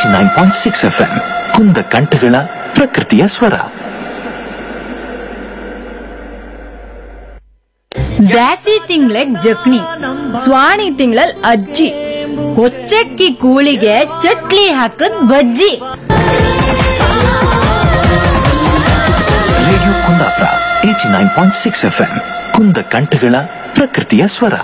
Eighty nine point six F M ಕುಂದ ಕಂಠಗಳ ಪ್ರಕೃತಿಯ ಸ್ವರ ಬ್ಯಾಸಿ ತಿಂಗ್ಳಗ್ ಜಕ್ಣಿ ಸ್ವಾಣಿ ತಿಂಗಳಲ್ ಅಜ್ಜಿ ಕೊಚ್ಚಕ್ಕಿ ಕೂಳಿಗೆ ಚಟ್ಲಿ ಹಾಕದ್ ಬಜ್ಜಿ radio Kundapura eighty nine point six F M ಕುಂದ ಕಂಠಗಳ ಪ್ರಕೃತಿಯ ಸ್ವರ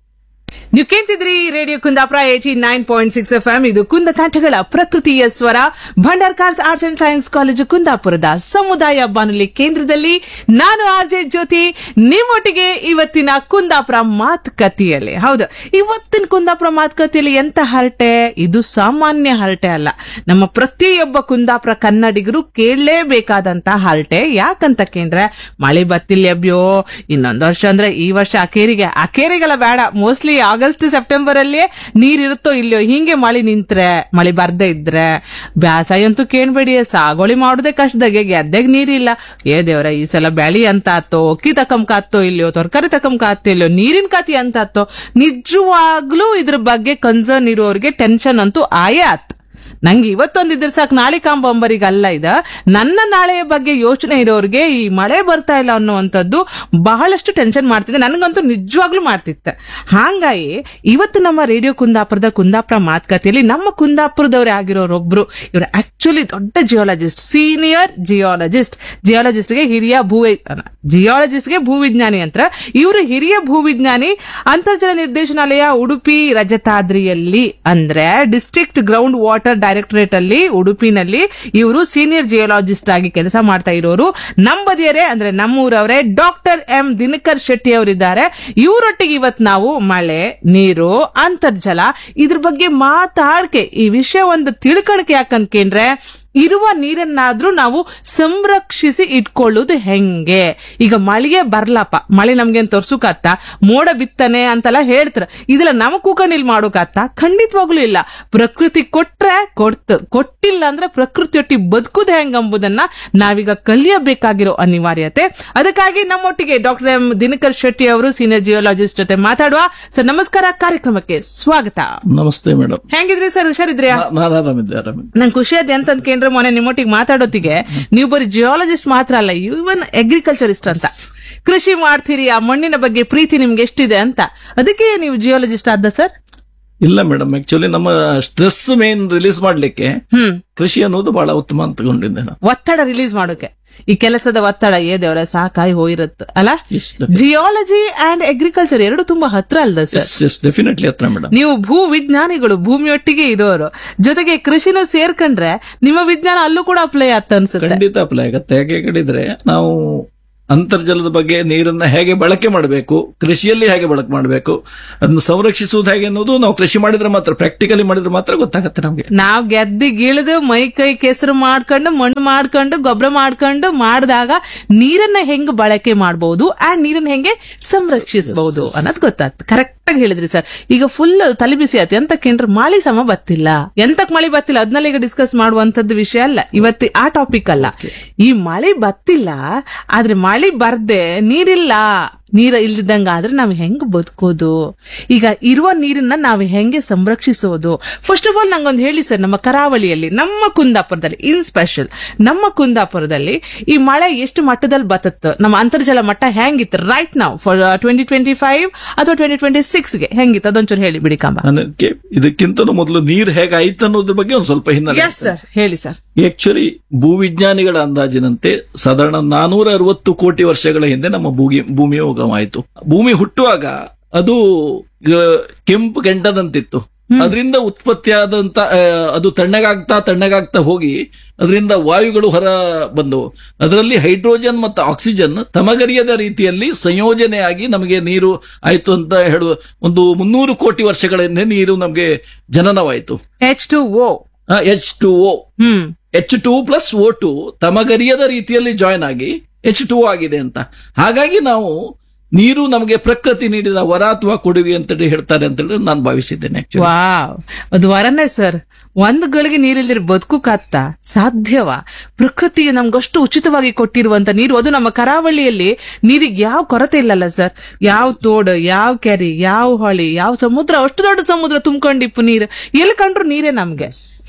ನೀವು ಕೇಳ್ತಿದ್ರಿ radio Kundapura eighty nine point six F M ಇದು ಕುಂದ ಕಂಠಗಳ ಪ್ರಕೃತಿಯ ಸ್ವರ Bhandarkars arts and science college ಕುಂದಾಪುರದ ಸಮುದಾಯ ಬಾನುಲಿ ಕೇಂದ್ರದಲ್ಲಿ ನಾನು ಆರ್ ಜೆ ಜ್ಯೋತಿ ನಿಮ್ಮೊಟ್ಟಿಗೆ ಇವತ್ತಿನ ಕುಂದಾಪುರ ಮಾತುಕತೆಯಲ್ಲಿ ಹೌದು ಇವತ್ತಿನ ಕುಂದಾಪುರ ಮಾತುಕತೆಯಲ್ಲಿ ಎಂತ ಹರಟೆ ಇದು ಸಾಮಾನ್ಯ ಹರಟೆ ಅಲ್ಲ ನಮ್ಮ ಪ್ರತಿಯೊಬ್ಬ ಕುಂದಾಪುರ ಕನ್ನಡಿಗರು ಕೇಳಲೇಬೇಕಾದಂತ ಹರಟೆ ಯಾಕಂತ ಕೇಂದ್ರೆ ಮಳೆ ಬತ್ತಿಲ್ಲ ಅಬ್ಯೋ ಇನ್ನೊಂದು ವರ್ಷ ಅಂದ್ರೆ ಈ ವರ್ಷ ಅಕೇರಿಗೆ ಅಕೇರಿಗೆಲ್ಲ ಬೇಡ ಮೋಸ್ಟ್ಲಿ ಆಗಸ್ಟ್ ಸೆಪ್ಟೆಂಬರ್ ಅಲ್ಲಿ ನೀರ್ ಇರುತ್ತೋ ಇಲ್ಲೋ ಹಿಂಗೆ ಮಳೆ ನಿಂತ್ರೆ ಮಳೆ ಬರ್ದೇ ಇದ್ರೆ ಬ್ಯಾಸಾಯ ಅಂತೂ ಕೇಳ್ಬೇಡಿ ಸಾಗೋಳಿ ಮಾಡೋದೇ ಕಷ್ಟದಾಗೆ ಗೆದ್ದೆಗ್ ನೀರಿಲ್ಲ ಏ ದೇವ್ರ ಈ ಸಲ ಬೆಳಿ ಅಂತ ಆತೋ ಅಕ್ಕಿ ತಕಂಕ ಆತ್ತೋ ಇಲ್ಲೋ ತರಕಾರಿ ತಕಂಕ ಆತ್ತೋ ಇಲ್ಲೋ ನೀರಿನ ಖಾತಿ ಅಂತ ಆತೋ ನಿಜವಾಗ್ಲೂ ಇದ್ರ ಬಗ್ಗೆ ಕನ್ಸರ್ನ್ ಇರೋರಿಗೆ ಟೆನ್ಷನ್ ಅಂತೂ ಆಯೇ ಆತ್ ನಂಗೆ ಇವತ್ತೊಂದಿದ್ರೆ ಸಾಕು ನಾಳೆ ಕಾಂಬಂಬರಿಗೆ ಅಲ್ಲ ಇದ ನನ್ನ ನಾಳೆಯ ಬಗ್ಗೆ ಯೋಚನೆ ಇರೋರಿಗೆ ಈ ಮಳೆ ಬರ್ತಾ ಇಲ್ಲ ಅನ್ನುವಂಥದ್ದು ಬಹಳಷ್ಟು ಟೆನ್ಷನ್ ಮಾಡ್ತಿದೆ ನನಗಂತೂ ನಿಜವಾಗ್ಲೂ ಮಾಡ್ತಿತ್ತು ಹಾಂಗಾಗಿ ಇವತ್ತು ನಮ್ಮ ರೇಡಿಯೋ ಕುಂದಾಪುರದ ಕುಂದಾಪುರ ಮಾತುಕತೆಯಲ್ಲಿ ನಮ್ಮ ಕುಂದಾಪುರದವರೇ ಆಗಿರೋರೊಬ್ರು ಇವರು ಆಕ್ಚುಲಿ ದೊಡ್ಡ ಜಿಯಾಲಜಿಸ್ಟ್ ಸೀನಿಯರ್ ಜಿಯಾಲಜಿಸ್ಟ್ ಜಿಯಾಲಜಿಸ್ಟ್ಗೆ ಹಿರಿಯ ಭೂ ಜಿಯಾಲಜಿಸ್ಟ್ಗೆ ಭೂವಿಜ್ಞಾನಿ ಅಂತ ಇವರು ಹಿರಿಯ ಭೂವಿಜ್ಞಾನಿ ಅಂತರ್ಜಲ ನಿರ್ದೇಶನಾಲಯ ಉಡುಪಿ ರಜತಾದ್ರಿಯಲ್ಲಿ ಅಂದ್ರೆ ಡಿಸ್ಟ್ರಿಕ್ಟ್ ಗ್ರೌಂಡ್ ವಾಟರ್ ಡೈರೆಕ್ಟರೇಟ್ ಅಲ್ಲಿ ಉಡುಪಿನಲ್ಲಿ ಇವರು ಸೀನಿಯರ್ ಜಿಯೋಲಾಜಿಸ್ಟ್ ಆಗಿ ಕೆಲಸ ಮಾಡ್ತಾ ಇರೋರು ನಂಬದಿಯರೇ ಅಂದ್ರೆ ನಮ್ಮೂರವರೇ ಡಾಕ್ಟರ್ ಎಂ ದಿನಕರ್ ಶೆಟ್ಟಿ ಅವರಿದ್ದಾರೆ ಇವರೊಟ್ಟಿಗೆ ಇವತ್ತು ನಾವು ಮಳೆ ನೀರು ಅಂತರ್ಜಲ ಇದ್ರ ಬಗ್ಗೆ ಮಾತಾಡ್ಕೆ ಈ ವಿಷಯ ಒಂದು ತಿಳ್ಕಣಕ್ಕೆ ಯಾಕಂದ್ಕೇಂದ್ರೆ ಇರುವ ನೀರನ್ನಾದ್ರೂ ನಾವು ಸಂರಕ್ಷಿಸಿ ಇಟ್ಕೊಳ್ಳೋದು ಹೆಂಗೆ ಈಗ ಮಳೆಗೆ ಬರ್ಲಪ್ಪ ಮಳೆ ನಮ್ಗೆ ತೋರ್ಸುಕತ್ತ ಮೋಡ ಬಿತ್ತನೆ ಅಂತೆಲ್ಲ ಹೇಳ್ತಾರ ಇದೆಲ್ಲ ನಮ್ ಕೂಕಣಿಲ್ ಮಾಡೋಕತ್ತ ಖಂಡಿತವಾಗ್ಲೂ ಇಲ್ಲ ಪ್ರಕೃತಿ ಕೊಟ್ರೆ ಕೊಡ್ತು ಕೊಟ್ಟಿಲ್ಲ ಅಂದ್ರೆ ಪ್ರಕೃತಿಯೊಟ್ಟಿ ಬದುಕುದು ಹೆಂಗಂಬುದನ್ನ ನಾವೀಗ ಕಲಿಯಬೇಕಾಗಿರೋ ಅನಿವಾರ್ಯತೆ ಅದಕ್ಕಾಗಿ ನಮ್ಮೊಟ್ಟಿಗೆ ಡಾಕ್ಟರ್ ಎಂ ದಿನಕರ್ ಶೆಟ್ಟಿ ಅವರು ಸೀನಿಯರ್ ಜಿಯೋಲಾಜಿಸ್ಟ್ ಜೊತೆ ಮಾತಾಡುವ ಸರ್ ನಮಸ್ಕಾರ ಕಾರ್ಯಕ್ರಮಕ್ಕೆ ಸ್ವಾಗತ ನಮಸ್ತೆ ಮೇಡಮ್ ಹೆಂಗಿದ್ರಿ ಸರ್ ಹುಷಾರಿದ್ರಿಯಾ ನಾನು ಆರಾಮಿದ್ದೆ ಆರಾಮಿದ್ದೆ ನಂಗೆ ಖುಷಿ ಅದೇ ಅಂತ ಕೇಂದ್ರ ಮೊನ್ನೆ ನಿಮ್ಮೊಟ್ಟಿಗೆ ಮಾತಾಡೋತಿಗೆ ನೀವು ಬರೀ ಜಿಯಾಲಜಿಸ್ಟ್ ಮಾತ್ರ ಅಲ್ಲ ಇವನ್ ಅಗ್ರಿಕಲ್ಚರಿಸ್ಟ್ ಅಂತ ಕೃಷಿ ಮಾಡ್ತೀರಿ ಆ ಮಣ್ಣಿನ ಬಗ್ಗೆ ಪ್ರೀತಿ ನಿಮ್ಗೆ ಎಷ್ಟಿದೆ ಅಂತ ಅದಕ್ಕೆ ನೀವು ಜಿಯಾಲಜಿಸ್ಟ್ ಆದ ಸರ್ ಇಲ್ಲ ಮೇಡಮ್ ಆಕ್ಚುಲಿ ನಮ್ಮ ಸ್ಟ್ರೆಸ್ ಮೇನ್ ರಿಲೀಸ್ ಮಾಡ್ಲಿಕ್ಕೆ ಹ್ಮ್ ಕೃಷಿ ಅನ್ನೋದು ಬಹಳ ಉತ್ತಮ ಅಂತ ತಗೊಂಡಿದ್ದೆ ನಾನು ಒತ್ತಡ ರಿಲೀಸ್ ಮಾಡೋಕೆ ಈ ಕೆಲಸದ ಒತ್ತಡ ಏ ದೇವರ ಸಾಕಾಗಿ ಹೋಗಿರುತ್ತೆ ಅಲ್ಲ Yes, ಜಿಯಾಲಜಿ ಅಂಡ್ ಅಗ್ರಿಕಲ್ಚರ್ ಎರಡು ತುಂಬಾ ಹತ್ರ ಅಲ್ದ ಸರ್ ಎಸ್ ಡೆಫಿನೆಟ್ಲಿ ಹತ್ರ ಮೇಡಮ್ ನೀವು ಭೂ ವಿಜ್ಞಾನಿಗಳು ಭೂಮಿಯೊಟ್ಟಿಗೆ ಇರೋರು ಜೊತೆಗೆ ಕೃಷಿನೂ ಸೇರ್ಕೊಂಡ್ರೆ ನಿಮ್ಮ ವಿಜ್ಞಾನ ಅಲ್ಲೂ ಕೂಡ ಅಪ್ಲೈ ಆಗ್ತ ಅನ್ಸುತ್ತೆ ಖಂಡಿತ ಅಪ್ಲೈ ಆಗತ್ತೆ ಯಾಕೆ ಕಡಿದ್ರೆ ನಾವು ಅಂತರ್ಜಲದ ಬಗ್ಗೆ ನೀರನ್ನ ಹೇಗೆ ಬಳಕೆ ಮಾಡಬೇಕು ಕೃಷಿಯಲ್ಲಿ ಹೇಗೆ ಬಳಕೆ ಮಾಡಬೇಕು ಅದನ್ನು ಸಂರಕ್ಷಿಸುವುದು ಹೇಗೆ ಅನ್ನೋದು ನಾವು ಕೃಷಿ ಮಾಡಿದ್ರೆ ಮಾತ್ರ ಪ್ರಾಕ್ಟಿಕಲಿ ಮಾಡಿದ್ರೆ ಮಾತ್ರ ಗೊತ್ತಾಗತ್ತೆ ನಮ್ಗೆ ನಾವ್ ಗೆದ್ದಿಗಿಳಿದು ಮೈ ಕೈ ಕೆಸರು ಮಾಡ್ಕೊಂಡು ಮಣ್ಣು ಮಾಡ್ಕೊಂಡು ಗೊಬ್ಬರ ಮಾಡ್ಕೊಂಡು ಮಾಡಿದಾಗ ನೀರನ್ನ ಹೆಂಗ್ ಬಳಕೆ ಮಾಡಬಹುದು ಅಂಡ್ ನೀರನ್ನ ಹೆಂಗೆ ಸಂರಕ್ಷಿಸಬಹುದು ಅನ್ನೋದು ಗೊತ್ತಾಗ್ತದೆ ಕರೆಕ್ಟ್ ಆಗಿ ಹೇಳಿದ್ರಿ ಸರ್ ಈಗ ಫುಲ್ ತಲೆ ಬಿಸಿ ಆಯ್ತು ಎಂತ ಕೇಂದ್ರ ಮಳಿ ಸಮ ಬತ್ತಿಲ್ಲ ಎಂತಕ್ ಮಳಿ ಬತ್ತಿಲ್ಲ ಅದನ್ನೆಲ್ಲ ಈಗ ಡಿಸ್ಕಸ್ ಮಾಡುವಂತದ್ದು ವಿಷಯ ಅಲ್ಲ ಇವತ್ತು ಆ ಟಾಪಿಕ್ ಅಲ್ಲ ಈ ಮಳೆ ಬತ್ತಿಲ್ಲ ಆದ್ರೆ ಮಳಿ ಬರ್ದೆ ನೀರಿಲ್ಲ ನೀರ ಇಲ್ದಿದ್ದಂಗ ಆದ್ರೆ ನಾವ್ ಹೆಂಗ್ ಬದುಕೋದು ಈಗ ಇರುವ ನೀರನ್ನ ನಾವು ಹೆಂಗೆ ಸಂರಕ್ಷಿಸೋದು ಫಸ್ಟ್ ಆಫ್ ಆಲ್ ನಂಗೊಂದು ಹೇಳಿ ಸರ್ ನಮ್ಮ ಕರಾವಳಿಯಲ್ಲಿ ನಮ್ಮ ಕುಂದಾಪುರದಲ್ಲಿ ಇನ್ ಸ್ಪೆಷಲ್ ನಮ್ಮ ಕುಂದಾಪುರದಲ್ಲಿ ಈ ಮಳೆ ಎಷ್ಟು ಮಟ್ಟದಲ್ಲಿ ಬತ್ತತ್ತು ನಮ್ಮ ಅಂತರ್ಜಲ ಮಟ್ಟ ಹೆಂಗಿತ್ತು ರೈಟ್ ನಾವು ಫಾರ್ ಟ್ವೆಂಟಿ ಟ್ವೆಂಟಿ ಫೈವ್ ಅಥವಾ ಟ್ವೆಂಟಿ ಟ್ವೆಂಟಿ ಸಿಕ್ಸ್ಗೆ ಹೆಂಗಿತ್ತು ಅದೊಂಚೂರು ಹೇಳಿ ಬಿಡಿ ಕಾಂಬ ನನಗೆ ಇದಕ್ಕಿಂತಲೂ ಮೊದಲು ನೀರು ಹೇಗೆ ಆಯ್ತು ಅನ್ನೋದ್ರ ಬಗ್ಗೆ ಒಂದು ಸ್ವಲ್ಪ ಹಿನ್ನೆಲೆ ಎಸ್ ಸರ್ ಹೇಳಿ ಸರ್ ಆಕ್ಚುಲಿ ಭೂವಿಜ್ಞಾನಿಗಳ ಅಂದಾಜಿನಂತೆ ಸಾಧಾರಣ ನಾನೂರ ಅರವತ್ತು ಕೋಟಿ ವರ್ಷಗಳ ಹಿಂದೆ ನಮ್ಮ ಭೂಮಿ ಭೂಮಿ ಉಗಮಾಯಿತು ಭೂಮಿ ಹುಟ್ಟುವಾಗ ಅದು ಆ, ಕೆಂಪು ಗಂಟದಂತಿತ್ತು ಅದರಿಂದ ಉತ್ಪತ್ತಿಯಾದಂತ ಆ, ಅದು ತಣ್ಣಗಾಗ್ತಾ ತಣ್ಣಗಾಗ್ತಾ ಹೋಗಿ ಅದರಿಂದ ವಾಯುಗಳು ಹೊರ ಬಂದವು ಅದರಲ್ಲಿ ಹೈಡ್ರೋಜನ್ ಮತ್ತು ಆಕ್ಸಿಜನ್ ತಮಗರಿಯದ ರೀತಿಯಲ್ಲಿ ಸಂಯೋಜನೆಯಾಗಿ ನಮಗೆ ನೀರು ಆಯ್ತು ಅಂತ ಹೇಳುವ ಒಂದು ಮುನ್ನೂರು ಕೋಟಿ ವರ್ಷಗಳ ಹಿಂದೆ ನೀರು ನಮಗೆ ಜನನವಾಯಿತು H two O H two O hmm H two plus O two ತಮಗರಿಯದ ರೀತಿಯಲ್ಲಿ ಜಾಯ್ನ್ ಆಗಿ ಎಚ್ ಟು ಆಗಿದೆ ಅಂತ ಹಾಗಾಗಿ ನಾವು ನೀರು ನಮಗೆ ಪ್ರಕೃತಿ ನೀಡಿದ ವರ ಅಥವಾ ಕೊಡುಗೆ ಅಂತ ಹೇಳ್ತಾರೆ ಅಂತ ಹೇಳಿ ನಾನು ಭಾವಿಸಿದ್ದೇನೆ actually. ವಾವ್ ಅದು ವರನೇ ಸರ್ ಒಂದ್ ಗಳಿಗೆ ನೀರಿಲ್ದಿರ ಬದುಕುಕತ್ತ ಸಾಧ್ಯವಾ ಪ್ರಕೃತಿಗೆ ನಮ್ಗಷ್ಟು ಉಚಿತವಾಗಿ ಕೊಟ್ಟಿರುವಂತ ನೀರು ಅದು ನಮ್ಮ ಕರಾವಳಿಯಲ್ಲಿ ನೀರಿಗೆ ಯಾವ ಕೊರತೆ ಇಲ್ಲಲ್ಲ ಸರ್ ಯಾವ ತೋಡು ಯಾವ ಕೆರೆ ಯಾವ ಹೊಳಿ ಯಾವ ಸಮುದ್ರ ಅಷ್ಟು ದೊಡ್ಡ ಸಮುದ್ರ ತುಂಬ್ಕೊಂಡಿಪ್ಪು ನೀರು ಎಲ್ಲಿ ಕಂಡ್ರು ನೀರೇ ನಮ್ಗೆ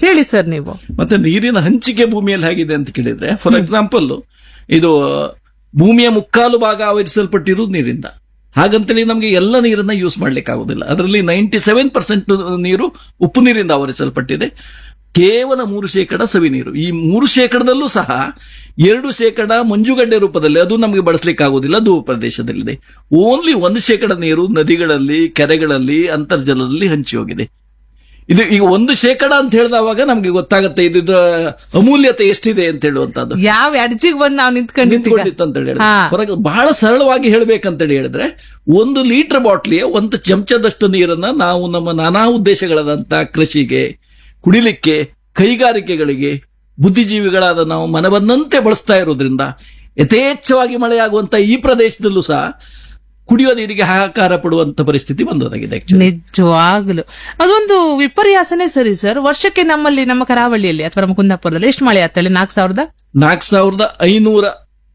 ಹೇಳಿ ಸರ್ ನೀವು ಮತ್ತೆ ನೀರಿನ ಹಂಚಿಕೆ ಭೂಮಿಯಲ್ಲಿ ಹೇಗಿದೆ ಅಂತ ಕೇಳಿದ್ರೆ ಫಾರ್ ಎಕ್ಸಾಂಪಲ್ ಇದು ಭೂಮಿಯ ಮುಕ್ಕಾಲು ಭಾಗ ಆವರಿಸಲ್ಪಟ್ಟಿರುವುದು ನೀರಿಂದ ಹಾಗಂತೇಳಿ ನಮಗೆ ಎಲ್ಲ ನೀರನ್ನ ಯೂಸ್ ಮಾಡ್ಲಿಕ್ಕೆ ಆಗುದಿಲ್ಲ ಅದರಲ್ಲಿ ನೈಂಟಿ ಸೆವೆನ್ ಪರ್ಸೆಂಟ್ ನೀರು ಉಪ್ಪು ನೀರಿಂದ ಆವರಿಸಲ್ಪಟ್ಟಿದೆ ಕೇವಲ ಮೂರು ಶೇಕಡ ಸವಿ ನೀರು ಈ ಮೂರು ಶೇಕಡದಲ್ಲೂ ಸಹ ಎರಡು ಶೇಕಡ ಮಂಜುಗಡ್ಡೆ ರೂಪದಲ್ಲಿ ಅದು ನಮಗೆ ಬಳಸಲಿಕ್ಕೆ ಆಗುದಿಲ್ಲ ಅದು ಪ್ರದೇಶದಲ್ಲಿದೆ ಓನ್ಲಿ ಒಂದು ಶೇಕಡ ನೀರು ನದಿಗಳಲ್ಲಿ ಕೆರೆಗಳಲ್ಲಿ ಅಂತರ್ಜಲದಲ್ಲಿ ಹಂಚಿ ಹೋಗಿದೆ ಇದು ಈಗ ಒಂದು ಶೇಕಡ ಅಂತ ಹೇಳಿದವಾಗ ನಮ್ಗೆ ಗೊತ್ತಾಗುತ್ತೆ ಇದು ಇದು ಅಮೂಲ್ಯತೆ ಎಷ್ಟಿದೆ ಅಂತ ಹೇಳುವಂತದ್ದು ಯಾವ ಅಡ್ಜಿಗ್ ಬಂದ್ ನಾವ್ ನಿಂತ್ಕೊಂಡಿದ್ದೀಗ ನಿಂತ್ಕೊಂಡಿತ್ತು ಅಂತ ಹೇಳಿದ್ರೆ ಹಾ. ಹೊರಗೆ ಬಹಳ ಸರಳವಾಗಿ ಹೇಳ್ಬೇಕಂತೇಳಿ ಹೇಳಿದ್ರೆ ಒಂದು ಲೀಟರ್ ಬಾಟ್ಲಿಯ ಒಂದು ಚಮಚದಷ್ಟು ನೀರನ್ನ ನಾವು ನಮ್ಮ ನಾನಾ ಉದ್ದೇಶಗಳಾದಂತ ಕೃಷಿಗೆ ಕುಡಿಲಿಕ್ಕೆ ಕೈಗಾರಿಕೆಗಳಿಗೆ ಬುದ್ಧಿಜೀವಿಗಳಾದ ನಾವು ಮನ ಬಂದಂತೆ ಬಳಸ್ತಾ ಇರೋದ್ರಿಂದ ಯಥೇಚ್ಛವಾಗಿ ಮಳೆಯಾಗುವಂತ ಈ ಪ್ರದೇಶದಲ್ಲೂ ಸಹ ಕುಡಿಯುವ ನೀರಿಗೆ ಹಾಹಾಕಾರ ಪಡುವಂತ ಪರಿಸ್ಥಿತಿ ಬಂದೋದಾಗಿದೆ actually. ನಿಜವಾಗ್ಲು ಅದೊಂದು ವಿಪರ್ಯಾಸನೇ ಸರಿ ಸರ್ ವರ್ಷಕ್ಕೆ ನಮ್ಮಲ್ಲಿ ನಮ್ಮ ಕರಾವಳಿಯಲ್ಲಿ ಅಥವಾ ನಮ್ಮ ಕುಂದಾಪುರದಲ್ಲಿ ಎಷ್ಟು ಮಳೆ ಆಗ್ತದೆ ನಾಲ್ಕು ಸಾವಿರದ ನಾಲ್ಕು ಸಾವಿರದ ಐನೂರ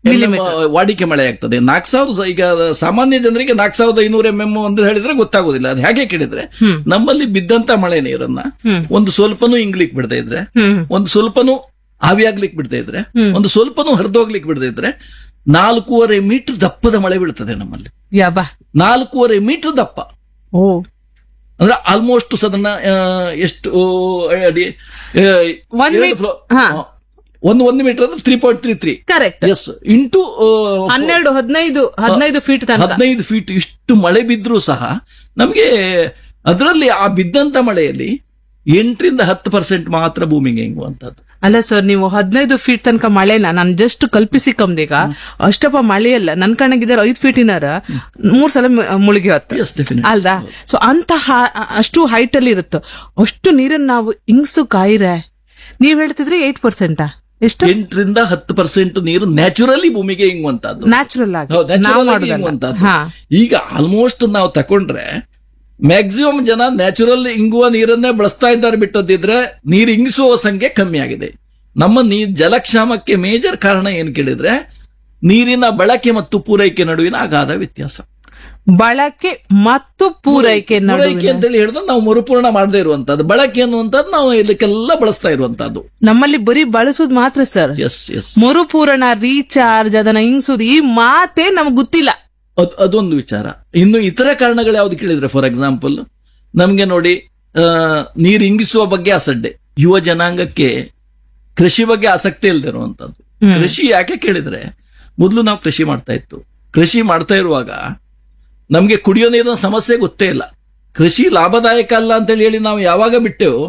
ವಾಡಿಕೆ ಮಳೆ ಆಗ್ತದೆ ನಾಲ್ಕು ಸಾವಿರ ಈಗ ಸಾಮಾನ್ಯ ಜನರಿಗೆ ನಾಲ್ಕು ಸಾವಿರದ ಐನೂರ ಎಂ ಎಂ ಅಂತ ಹೇಳಿದ್ರೆ ಗೊತ್ತಾಗೋದಿಲ್ಲ ಅದು ಹೇಗೆ ಕೇಳಿದ್ರೆ ನಮ್ಮಲ್ಲಿ ಬಿದ್ದಂತ ಮಳೆ ನೀರನ್ನ ಒಂದು ಸ್ವಲ್ಪನೂ ಇಂಗ್ಲಿಕ್ ಬಿಡದೆ ಇದ್ರೆ ಒಂದು ಸ್ವಲ್ಪನೂ ಆವಿಯಾಗ್ಲಿಕ್ಕೆ ಬಿಡದೆ ಇದ್ರೆ ಒಂದು ಸ್ವಲ್ಪನೂ ಹರಿದೋಗ್ಲಿಕ್ಕೆ ಬಿಡದೆ ಇದ್ರೆ ನಾಲ್ಕೂವರೆ ಮೀಟರ್ ದಪ್ಪದ ಮಳೆ ಬೀಳ್ತದೆ ನಮ್ಮಲ್ಲಿ ಯಾಬಾ ನಾಲ್ಕೂವರೆ ಮೀಟರ್ ದಪ್ಪ ಓ ಅಂದ್ರೆ ಆಲ್ಮೋಸ್ಟ್ ಸಾಧಾರಣ ಆ, ಎಷ್ಟು ಓ, ಅಡಿ ಆ, ಒಂದ್ ಎರಡು ಮೀ- ಫ್ಲೋ- ಹಾ. ಆ, ಒಂದು ಒಂದು ಮೀಟರ್ ಅಂದ್ರೆ three point three three correct yes into ಹನ್ನೆರಡು ಹದಿನೈದು ಹದಿನೈದು ಫೀಟ್ ತನಕ ಹದಿನೈದು ಫೀಟ್ ಇಷ್ಟು ಮಳೆ ಬಿದ್ರೂ ಸಹ ನಮಗೆ ಅದರಲ್ಲಿ ಆ ಬಿದ್ದಂತ ಮಳೆಯಲ್ಲಿ ಎಂಟರಿಂದ ಹತ್ತು ಪರ್ಸೆಂಟ್ ಮಾತ್ರ ಭೂಮಿಗೆ ಹಿಂಗುವಂತದ್ದು ಅಲ್ಲ ಸರ್ ನೀವು ಹದಿನೈದು ಫೀಟ್ ತನಕ ಮಳೆನ ನಾನು ಜಸ್ಟ್ ಕಲ್ಪಿಸಿ ಕಮ್ದೀಗ ಅಷ್ಟಪ್ಪ ಮಳೆಯಲ್ಲ ನನ್ ಕಣ್ಣಗಿದ್ದಾರೆ ಐದು ಫೀಟಿನಾರ ಮೂರ್ ಸಲ ಮ- ಮುಳುಗಿ ಹೊತ್ತು Yes, definitely. ಅಲ್ದಾ ಸೊ ಅಂತ ಹ- ಅಷ್ಟು ಹೈಟ್ ಅಲ್ಲಿ ಇರುತ್ತೋ ಅಷ್ಟು ನೀರನ್ನ ನಾವು ಇಂಗ್ಸು ಕಾಯಿರೆ ನೀವ್ ಹೇಳ್ತಿದ್ರೆ ಏಟ್ ಪರ್ಸೆಂಟಾ ಎಷ್ಟು ಎಂಟರಿಂದ ಹತ್ತು ಪರ್ಸೆಂಟ್ ನೀರು ನ್ಯಾಚುರಲಿ ಭೂಮಿಗೆ ಹಿಂಗುವಂತದ್ದು ನ್ಯಾಚುರಲ್ ಆಗಿ ಹೌದು, ನಾವು natural ಆಗಿ ಮಾಡೋದಲ್ಲ ಹಿಂಗುವಂತದ್ದು. ಹಾ ಈಗ ಆಲ್ಮೋಸ್ಟ್ ನಾವು ತಕೊಂಡ್ರೆ ಮ್ಯಾಕ್ಸಿಮಮ್ ಜನ ನ್ಯಾಚುರಲ್ ಇಂಗುವ ನೀರನ್ನೇ ಬಳಸ್ತಾ ಇದ್ದಾರೆ ಬಿಟ್ಟದಿದ್ರೆ ನೀರು ಇಂಗಿಸುವ ಸಂಖ್ಯೆ ಕಮ್ಮಿ ಆಗಿದೆ ನಮ್ಮ ನೀ ಜಲಕ್ಷಾಮಕ್ಕೆ ಮೇಜರ್ ಕಾರಣ ಏನ್ ಕೇಳಿದ್ರೆ ನೀರಿನ ಬಳಕೆ ಮತ್ತು ಪೂರೈಕೆ ನಡುವಿನ ಅಗಾಧ ವ್ಯತ್ಯಾಸ ಬಳಕೆ ಮತ್ತು ಪೂರೈಕೆ ಪೂರೈಕೆ ನಡುವಿನ ಅಂತೇಳಿ ಹೇಳಿದ್ರೆ ನಾವು ಮರುಪೂರ್ಣ ಮಾಡದೇ ಇರುವಂತದ್ದು ಬಳಕೆ ಅನ್ನುವಂಥದ್ದು ನಾವು ಇದಕ್ಕೆಲ್ಲ ಬಳಸ್ತಾ ಇರುವಂತದ್ದು ನಮ್ಮಲ್ಲಿ ಬರೀ ಬಳಸೋದು ಮಾತ್ರ ಸರ್ ಎಸ್ ಎಸ್ ಮರುಪೂರಣ ರೀಚಾರ್ಜ್ ಅದನ್ನ ಹಿಂಗ್ಸೋದು ಈ ಮಾತೇ ನಮ್ಗೆ ಗೊತ್ತಿಲ್ಲ ಅದ್- ಅದೊಂದು ವಿಚಾರ ಇನ್ನು ಇತರ ಕಾರಣಗಳು ಯಾವ್ದು ಕೇಳಿದ್ರೆ ಫಾರ್ ಎಕ್ಸಾಂಪಲ್ ನಮ್ಗೆ ನೋಡಿ ಆ, ನೀರು ಇಂಗಿಸುವ ಬಗ್ಗೆ ಅಸಡ್ಡೆ ಯುವ ಜನಾಂಗಕ್ಕೆ ಕೃಷಿ ಬಗ್ಗೆ ಆಸಕ್ತಿ ಇಲ್ದಿರುವಂತದ್ದು ಕೃಷಿ ಯಾಕೆ ಕೇಳಿದ್ರೆ ಮೊದಲು ನಾವು ಕೃಷಿ ಮಾಡ್ತಾ ಇತ್ತು ಕೃಷಿ ಮಾಡ್ತಾ ಇರುವಾಗ ನಮ್ಗೆ ಕುಡಿಯೋ ನೀರಿನ ಸಮಸ್ಯೆ ಗೊತ್ತೇ ಇಲ್ಲ ಕೃಷಿ ಲಾಭದಾಯಕ ಅಲ್ಲ ಅಂತೇಳಿ ಹೇಳಿ ನಾವು ಯಾವಾಗ ಬಿಟ್ಟೆವು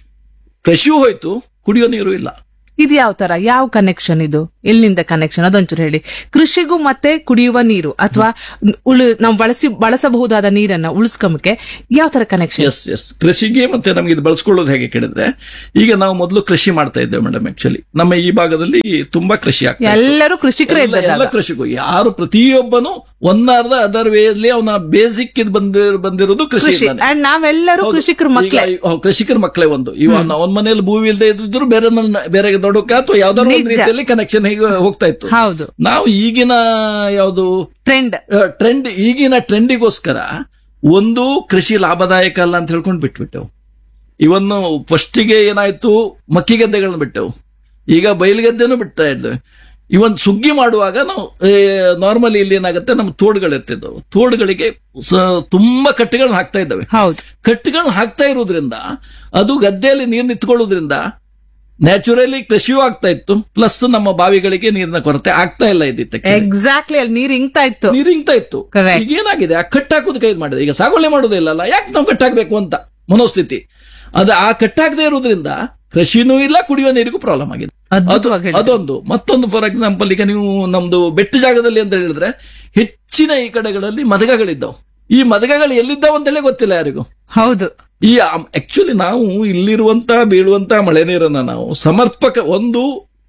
ಕೃಷಿಯೂ ಹೋಯ್ತು ಕುಡಿಯೋ ನೀರು ಇಲ್ಲ ಇದು ಯಾವ ತರ ಯಾವ ಕನೆಕ್ಷನ್ ಇದು ಎಲ್ಲಿಂದ ಕನೆಕ್ಷನ್ ಅದೊಂಚೂರು ಹೇಳಿ ಕೃಷಿಗೂ ಮತ್ತೆ ಕುಡಿಯುವ ನೀರು ಅಥವಾ ಉಳು ನಾವು ಬಳಸಿ ಬಳಸಬಹುದಾದ ನೀರನ್ನ ಉಳಿಸ್ಕೊಂಬಕ್ಕೆ ಯಾವ ತರ ಕನೆಕ್ಷನ್ ಎಸ್ ಎಸ್ ಕೃಷಿಗೆ ಮತ್ತೆ ನಮ್ಗೆ ಇದು ಬಳಸ್ಕೊಳ್ಳೋದು ಹೇಗೆ ಕೇಳಿದ್ರೆ ಈಗ ನಾವು ಮೊದಲು ಕೃಷಿ ಮಾಡ್ತಾ ಇದ್ದೇವೆ ಮೇಡಮ್ ಆಕ್ಚುಲಿ ನಮ್ಮ ಈ ಭಾಗದಲ್ಲಿ ತುಂಬಾ ಕೃಷಿ ಆಗ್ತಾ ಇತ್ತು. ಎಲ್ಲರೂ ಕೃಷಿಕರೇ ಎಲ್ಲ- ಎಲ್ಲ ಇದ್ದದಾಗ ಕೃಷಿಗೂ ಯಾರು ಪ್ರತಿಯೊಬ್ಬನು ಒನ್ನಾರ್ದ ಅದರ್ ವೇಲಿ ಅವನ ಬೇಸಿಕ್ ಇದು ಬಂದಿರ್ ಬಂದಿರೋದು ಕೃಷಿ ಕೃಷಿ ಅಂಡ್ ನಾವೆಲ್ಲರೂ ಕೃಷಿಕರ ಮಕ್ಕಳೇ ಕೃಷಿಕರ ಮಕ್ಕಳೇ ಒಂದು ಇವ ಅವನ ಮನೇಲಿ ಭೂಮಿ ಇಲ್ಲದೆ ಇದ್ದಿದ್ರು ಬೇರೆ ಮನೆ- ಬೇರೆ ದೊಡ್ಡಕ ಅಥವಾ ಯಾವ್ದಾದ್ರು ಒಂದು ನಿಜ. ರೀತಿಯಲ್ಲಿ ಕನೆಕ್ಷನ್ ಹೀಗೆ ಹೋಗ್ತಾ ಇತ್ತು ಹೌದು ನಾವು ಈಗಿನ ಯಾವುದು ಟ್ರೆಂಡ್ ಟ್ರೆಂಡ್ ಈಗಿನ ಟ್ರೆಂಡಿಗೋಸ್ಕರ ಒಂದು ಕೃಷಿ ಲಾಭದಾಯಕ ಅಲ್ಲ ಅಂತ ಹೇಳ್ಕೊಂಡು ಬಿಟ್ಬಿಟ್ಟೆವು ಇವನ್ನು ಫಸ್ಟಿಗೆ ಏನಾಯ್ತು ಮಕ್ಕಿಗದ್ದೆಗಳನ್ನ ಬಿಟ್ಟೆವು ಈಗ ಬಯಲುಗದ್ದೆನೂ ಬಿಡ್ತಾ ಇದ್ದೇವೆ ಇವನ್ ಸುಗ್ಗಿ ಮಾಡುವಾಗ ನಾವು ನಾರ್ಮಲಿ ಇಲ್ಲಿ ಏನಾಗುತ್ತೆ ನಮ್ಮ ತೋಡುಗಳಿರ್ತಿದ್ದವು ತೋಡುಗಳಿಗೆ ಸ- ತುಂಬಾ ಕಟ್ಟೆಗಳನ್ನ ಹಾಕ್ತಾ ಇದ್ದಾವೆ ಹೌದು ಕಟ್ಟುಗಳನ್ನ ಹಾಕ್ತಾ ಇರೋದ್ರಿಂದ ಅದು ಗದ್ದೆಯಲ್ಲಿ ನೀರು ನಿಂತ್ಕೊಳ್ಳೋದ್ರಿಂದ ನ್ಯಾಚುರಲಿ ಕೃಷಿಯೂ ಆಗ್ತಾ ಇತ್ತು ಪ್ಲಸ್ ನಮ್ಮ ಬಾವಿಗಳಿಗೆ ನೀರಿನ ಕೊರತೆ ಆಗ್ತಾ ಇಲ್ಲ ಇದ್ದಿತ್ತು actually. ಎಕ್ಸಾಕ್ಟ್ಲಿ ಅಲ್ಲಿ ನೀರ್ ಹಿಂಗ್ತಾ ಇತ್ತು ನೀರು ಇಂಗ್ತಾ ಇತ್ತು Correct. ಈಗ ಏನಾಗಿದೆ ಆ ಕಟ್ಟಾಕೋದು ಕೈ ಮಾಡಿದೆ ಈಗ ಸಾಗುವಳಿ ಮಾಡೋದೇ ಇಲ್ಲಲ್ಲ ಯಾಕೆ ನಾವು ಕಟ್ಟಾಕ್ಬೇಕು ಅಂತ ಮನೋಸ್ಥಿತಿ ಅದು ಆ ಕಟ್ಟಾಕದೇ ಇರೋದ್ರಿಂದ ಕೃಷಿನೂ ಇಲ್ಲ ಕುಡಿಯುವ ನೀರಿಗೂ ಪ್ರಾಬ್ಲಮ್ ಆಗಿದೆ ಅದು ಅದ್ಭುತವಾಗಿ ಹೇಳಿದ್ರಿ. ಅದೊಂದು ಮತ್ತೊಂದು ಫಾರ್ ಎಕ್ಸಾಂಪಲ್ ಈಗ ನೀವು ನಮ್ದು ಬೆಟ್ಟ ಜಾಗದಲ್ಲಿ ಅಂತ ಹೇಳಿದ್ರೆ ಹೆಚ್ಚಿನ ಈ ಕಡೆಗಳಲ್ಲಿ ಮದಗಗಳಿದ್ದವು ಈ ಮದಗಗಳು ಎಲ್ಲಿದ್ದಾವ ಅಂತೇಳಿ ಗೊತ್ತಿಲ್ಲ ಯಾರಿಗೂ ಹೌದು ಈ ಆಕ್ಚುಲಿ ನಾವು ಇಲ್ಲಿರುವಂತ ಬೀಳುವಂತ ಮಳೆ ನೀರನ್ನ ನಾವು ಸಮರ್ಪಕ ಒಂದು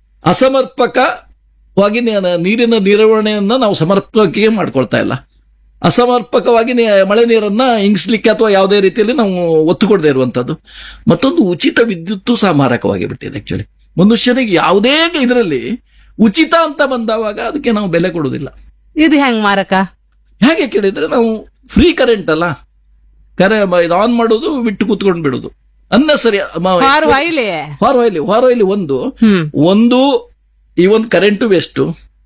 ಅಸಮರ್ಪಕವಾಗಿ ನಿ- ನೀರಿನ ನಿರ್ವಹಣೆಯನ್ನ ನಾವು ಸಮರ್ಪಕವಾಗಿ ಮಾಡ್ಕೊಳ್ತಾ ಇಲ್ಲ ಅಸಮರ್ಪಕವಾಗಿ ನೀ- ಮಳೆ ನೀರನ್ನ ಇಂಗಿಸ್ಲಿಕ್ಕೆ ಅಥವಾ ಯಾವುದೇ ರೀತಿಯಲ್ಲಿ ನಾವು ಒತ್ತು ಕೊಡದೇ ಇರುವಂತದ್ದು ಮತ್ತೊಂದು ಉಚಿತ ವಿದ್ಯುತ್ತು ಸಹ ಮಾರಕವಾಗಿ ಬಿಟ್ಟಿದೆ ಆಕ್ಚುಲಿ ಮನುಷ್ಯನಿಗೆ ಯಾವುದೇ ಇದರಲ್ಲಿ ಉಚಿತ ಅಂತ ಬಂದವಾಗ ಅದಕ್ಕೆ ನಾವು ಬೆಲೆ ಕೊಡುವುದಿಲ್ಲ ಇದು ಹೆಂಗ್ ಮಾರಕ ಹೇಗೆ ಕೇಳಿದ್ರೆ ನಾವು ಫ್ರೀ ಕರೆಂಟ್ ಅಲ್ಲ ಕರೆ ಇದು ಆನ್ ಮಾಡೋದು ಬಿಟ್ಟು ಕೂತ್ಕೊಂಡು ಬಿಡೋದು ಅನ್ನಸರಿ ಹಾರು ಹೊಯ್ಲಿ ಹೊರವೈಲಿ ಹೊರವೈಲಿ ಒಂದು ಒಂದು ಈ ಒಂದು ಕರೆಂಟು ವೇಸ್ಟ್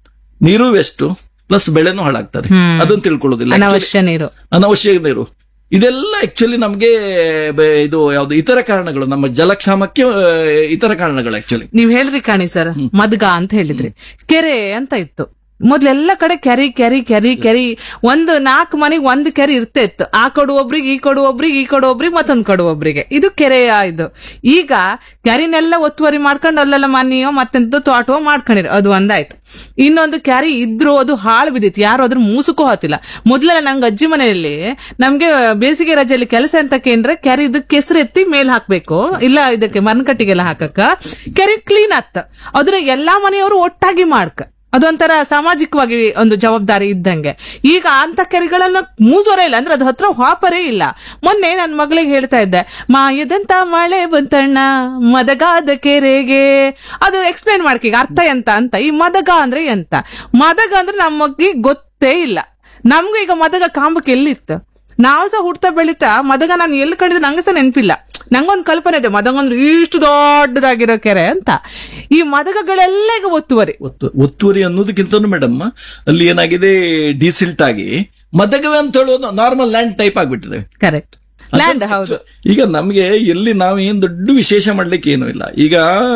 ನೀರು ವೇಸ್ಟ್ ಪ್ಲಸ್ ಬೆಳೆನೂ ಹಾಳಾಗ್ತದೆ ಅದನ್ನ ತಿಳ್ಕೊಳ್ಳೋದಿಲ್ಲ ಅನವಶ್ಯ ನೀರು ಅನವಶ್ಯಕ ನೀರು ಇದೆಲ್ಲ ಆಕ್ಚುಲಿ ನಮ್ಗೆ ಬೆ- ಇದು ಯಾವ್ದು ಇತರ ಕಾರಣಗಳು ನಮ್ಮ ಜಲಕ್ಷಾಮಕ್ಕೆ ಆ, ಇತರ ಕಾರಣಗಳು ಆಕ್ಚುಲಿ ನೀವ್ ಹೇಳ್ರಿ ಕಾಣಿ ಸರ್ ಮದ್ಗ ಅಂತ ಹೇಳಿದ್ರಿ ಕೆರೆ ಅಂತ ಇತ್ತು ಮೊದ್ಲೆಲ್ಲ ಕಡೆ ಕೆರಿ ಕೆರಿ ಕೆರಿ ಕೆರಿ ಒಂದು ನಾಲ್ಕು ಮನೆಗೆ ಒಂದು ಕೆರೆ ಇರ್ತಾ ಇತ್ತು ಆ ಕಡು ಒಬ್ರಿಗೆ ಈ ಕಡು ಒಬ್ರಿಗೆ ಈ ಕಡು ಒಬ್ರಿಗೆ ಮತ್ತೊಂದ್ ಕಡು ಒಬ್ರಿಗೆ ಇದು ಕೆರೆಯ ಇದು ಈಗ ಕೆರಿನೆಲ್ಲ ಒತ್ತುವರಿ ಮಾಡ್ಕೊಂಡು ಅಲ್ಲೆಲ್ಲ ಮನೆಯೋ ಮತ್ತೆಂತ ತೋಟವೋ ಮಾಡ್ಕೊಂಡಿರು ಅದು ಒಂದಾಯ್ತು ಇನ್ನೊಂದು ಕ್ಯಾರಿ ಇದ್ರು ಅದು ಹಾಳು ಬಿದ್ದಿತ್ತು ಯಾರು ಅದ್ರ ಮೂಸಕ್ಕೂ ಹೋತಿಲ್ಲ ಮೊದ್ಲೆಲ್ಲ ನಂಗೆ ಅಜ್ಜಿ ಮನೆಯಲ್ಲಿ ನಮ್ಗೆ ಬೇಸಿಗೆ ರಜೆಯಲ್ಲಿ ಕೆಲಸ ಅಂತ ಕೇಂದ್ರೆ ಕ್ಯಾರಿ ಇದಕ್ಕೆ ಕೆಸರು ಎತ್ತಿ ಮೇಲ್ ಹಾಕ್ಬೇಕು ಇಲ್ಲ ಇದಕ್ಕೆ ಮರಕಟ್ಟಿಗೆಲ್ಲ ಹಾಕಕ್ಕ ಕೆರೆ ಕ್ಲೀನ್ ಆತ್ತ ಅದನ್ನ ಎಲ್ಲಾ ಮನೆಯವರು ಒಟ್ಟಾಗಿ ಮಾಡ್ಕ ಅದೊಂಥರ ಸಾಮಾಜಿಕವಾಗಿ ಒಂದು ಜವಾಬ್ದಾರಿ ಇದ್ದಂಗೆ ಈಗ ಅಂತ ಕೆರೆಗಳನ್ನ ಮೂಸೋರೇ ಇಲ್ಲ ಅಂದ್ರೆ ಅದ್ ಹತ್ರ ಹಾಪರೇ ಇಲ್ಲ ಮೊನ್ನೆ ನನ್ನ ಮಗಳಿಗೆ ಹೇಳ್ತಾ ಇದ್ದೆ ಮಾಯದಂತ ಮಳೆ ಬಂತಣ್ಣ ಮದಗಾದ ಕೆರೆಗೆ ಅದು ಎಕ್ಸ್ಪ್ಲೇನ್ ಮಾಡ್ಕೀಗ ಅರ್ಥ ಎಂತ ಅಂತ ಈ ಮದಗ ಅಂದ್ರೆ ಎಂತ ಮದಗ ಅಂದ್ರೆ ನಮಗೆ ಗೊತ್ತೇ ಇಲ್ಲ ನಮ್ಗೂ ಈಗ ಮದಗ ಕಾಂಬಕ್ಕೆ ಎಲ್ಲಿತ್ತು ನಾವು ಸಹ ಹುಡ್ತಾ ಬೆಳಿತಾ ಮದಗ ನಾನು ಎಲ್ಲಿ ಕಂಡಿದ್ದು ನಂಗೆ ಸಹ ನೆನಪಿಲ್ಲ ನಂಗೊಂದು ಕಲ್ಪನೆ ಇದೆ ಮದಗ ಅಂದ್ರೆ ಇಷ್ಟು ದೊಡ್ಡದಾಗಿರೋ ಕೆರೆ ಅಂತ ಈ ಮದಗಗಳೆಲ್ಲ ಈಗ ಒತ್ತುವರಿ ಒತ್ತು ಒತ್ತುವರಿ ಅನ್ನೋದಕ್ಕಿಂತ ಮೇಡಮ್ ಅಲ್ಲಿ ಏನಾಗಿದೆ ಡಿಸಿಲ್ಟ್ ಆಗಿ ಮದಗವೆ ಅಂತ ಹೇಳೋದು ನಾರ್ಮಲ್ ಲ್ಯಾಂಡ್ ಟೈಪ್ ಆಗ್ಬಿಟ್ಟಿದೆ ಕರೆಕ್ಟ್ ಲ್ಯಾಂಡ್ ಹೌದು ಈಗ ನಮ್ಗೆ ಎಲ್ಲಿ ನಾವು ಏನ್ ದೊಡ್ಡ ವಿಶೇಷ ಮಾಡ್ಲಿಕ್ಕೆ ಏನೂ ಇಲ್ಲ ಈಗ